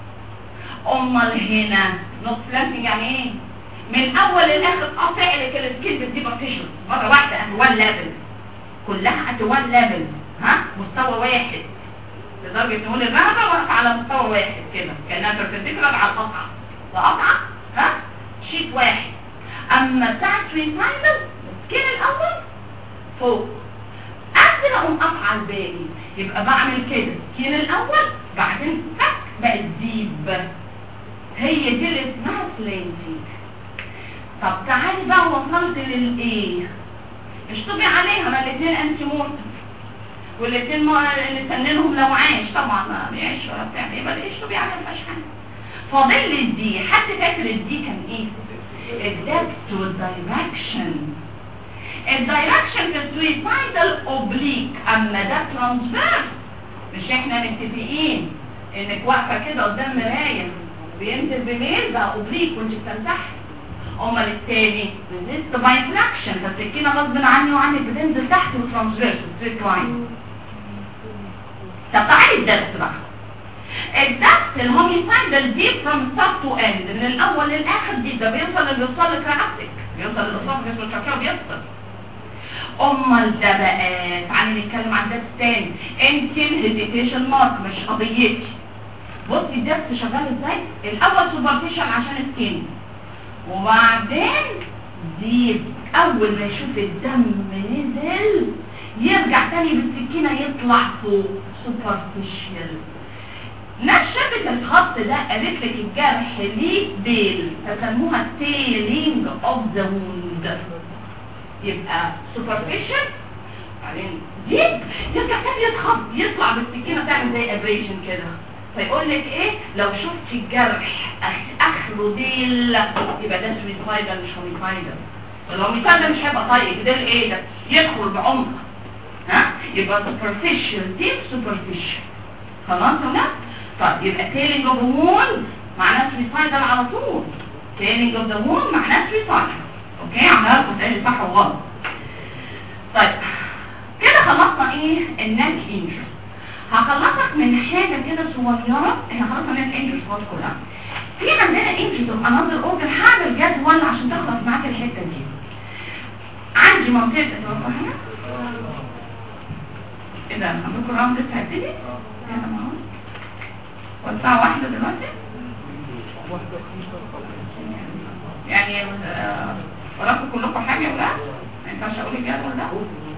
امال هنا نص لانتنج يعني ايه من اول للاخر قاطع لك السكين بالديبر تيشو مره واحده اتوال ليفل كلها اتوال ليفل ها مستوى واحد لدرجه نقول الرهبه واقف على مستوى واحد كده كانها بيربنديكولار على القطعه ده قطعه ها شيت واحد اما بتاع سويسايدل السكين الاول فوق قبل ما اقوم قطعه الباقي يبقى بعمل كده السكين الاول بعدين تك بقت ديب هي دي اللي اسمها سلانتنج طب تعالي بقى وصلت للايه اشطبي عليها ما الاثنين انتي مورتم والاثنين ما اللي سننهم لو عايش طبعا ما بيعيش ولا بتعمل ايه بل اشطبي عليها ما فيهاش حاجه فاضل لي الدي حد فاكر الدي كان ايه الدبت والدايركشن الدايركشن في السويسايدال اوبليك اما ده ترانسفيرس مش احنا متفقين انك واقفه كده قدام مرايه بينزل بميل بقى اوبليك وانت بتنتحر امال التاني ريزيست باي فلاكشن فالسكينه غصب عني وعنك بتنزل تحت وترانسفيرس ستريت لاين طب تعالي الدرس بقى الدرس الهوميسايدال دي فروم ستارت تو اند من الاول للاخر دي ده بيوصل اللي بيوصل لك رقبتك بيوصل للاصابع بيوصل الشركه بيفصل امال ده بقى تعالي نتكلم عن درس تاني انتم هيزيتيشن مارك مش قضيتي بصي الدرس شغال ازاي الاول سوبرفيشن عشان سكين وبعدين دي اول ما يشوف الدم نزل يرجع تاني بالسكينة يطلع فوق سوبرفيشال ناس شافت الخط ده قالت لك الجرح ليه ديل فسموها تيلينج اوف ذا ووند يبقى سوبرفيشال بعدين دي يرجع تاني يتخط يطلع بالسكينة تعمل زي ابريشن كده فيقول لك ايه لو شفت الجرح أخ- اخره ديل يبقى ده سويسايدال مش هوميسايدال الهوميسايدال مش هيبقى طيب ده ايه ده يدخل بعمق ها يبقى سوبرفيشال ديب سوبرفيشال خلاص ولا طيب يبقى تيلينج اوف ووند معناه سويسايدال على طول تيلينج اوف ذا ووند معناه سويسايدال اوكي عملها لكم تاني صح وغلط طيب كده خلصنا ايه النك انجر هخلصك من حاجه كده صغيره احنا خلصنا النك انجر خلاص كلها في عندنا انجر انذر اوردر هعمل جدول عشان تخلص معاك الحته دي عندي منطقه اتوقع هنا ايه ده عندكم الراوند لسه هيبتدي؟ كده ما هو. والساعة واحدة دلوقتي واحدة خمسة يعني آه، وراكم كلكم حاجة ولا ما ينفعش اقول الجدول ده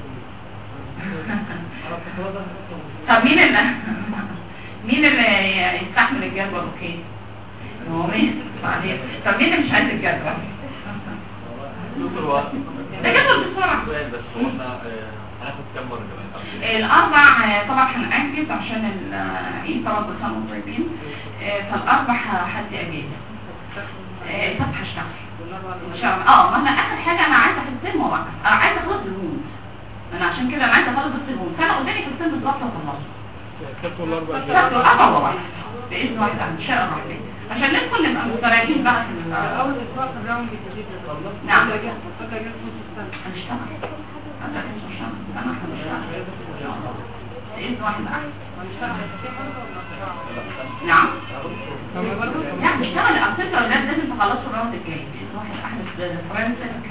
طب مين اللي مين اللي يستحمل الجدول اوكي هو مين بعدين طب مين اللي مش عايز الجدول دكتور وقت ده جدول بسرعة سؤال بس هو احنا آه، هناخد كام مرة كمان الأربع آه، طبعا هنأجز عشان العيد طبعا كل سنة وانتم طيبين آه، فالأربع هدي أجازة آه، الفتح هشتغل إن شاء الله اه ما أنا آخر حاجة أنا عايزة في السن وأوقف أنا عايزة أخلص الهون أنا عشان كده أنا عايزة أخلص بس الهون فأنا قدامي في السن بالظبط وخلصه السبت والأربع السبت والأربع وأوقف بإذن الله تعالى إن شاء الله خير. عشان ندخل نبقى مستريحين بقى في ال- أول أسبوع في الراوند الجديد ده خلصت نعم. فاكر جت فاكر جت نص السنة هنشتغل هذا اسمه الشغل أنا هنشتغل بإذن واحد أحسن هنشتغل هيبقى مرة ولا أسبوع؟ نعم أما برضه لا بشتغل على فكره اولاد لازم تخلصوا الراوند الجاي في واحد احدث فرنسك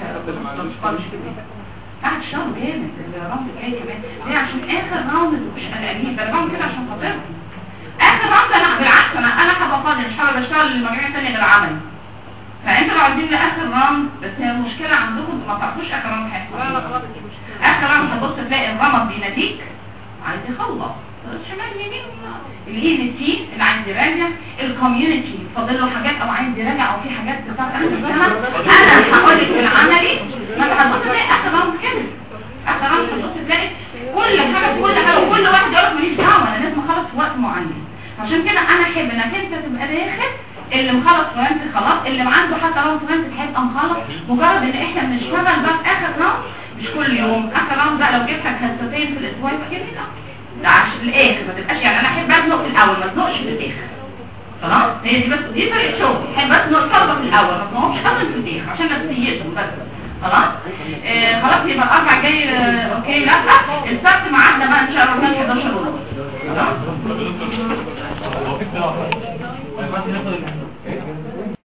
قاعد شهر جامد الراوند الجاي كمان ليه عشان اخر راوند مش قلقانين ده الراوند كده عشان خاطركم اخر راوند انا بالعكس انا انا هبقى فاضي مش هبقى بشتغل المجاميع الثانيه غير عملي فانتوا لو عايزين لاخر راوند بس هي المشكله عندكم انتوا ما تعرفوش اخر راوند لا لا هيحصل خالص مش مشكلة اخر راوند هتبص تلاقي الرمد بيناديك عايز يخلص شمال يمين الاي ان تي اللي عايز يراجع الكوميونتي فاضل له حاجات او عايز يراجع او في حاجات بتاعت انا شفتها انا هقول لك العملي ما انت هتبص تلاقي اخر راوند كده اخر راوند هتبص تلاقي كل حاجه كل حاجه وكل واحد يقول لك ماليش دعوه انا لازم اخلص في وقت معين عشان كده انا احب انك انت تبقى داخل اللي مخلص فرنسي خلاص اللي عنده حتى راوند فرنسي هيبقى مخلص مجرد ان احنا بنشتغل بقى في اخر راوند مش كل يوم اخر راوند بقى لو جبت لك حصتين في الاسبوع يبقى جميل أوي. ده عشان الاخر ما تبقاش يعني انا احب ازنق في الاول ما ازنقش في الاخر خلاص هي دي بس دي طريقه شغل احب ازنق فرضه في الاول ما ازنقهمش خالص في الاخر عشان نفسيتهم بس خلاص آه خلاص يبقى الاربع جاي آه اوكي لا السبت ميعادنا بقى ان شاء الله من 11 ونص خلاص هو في اختلاف. ما ينفعش ناخد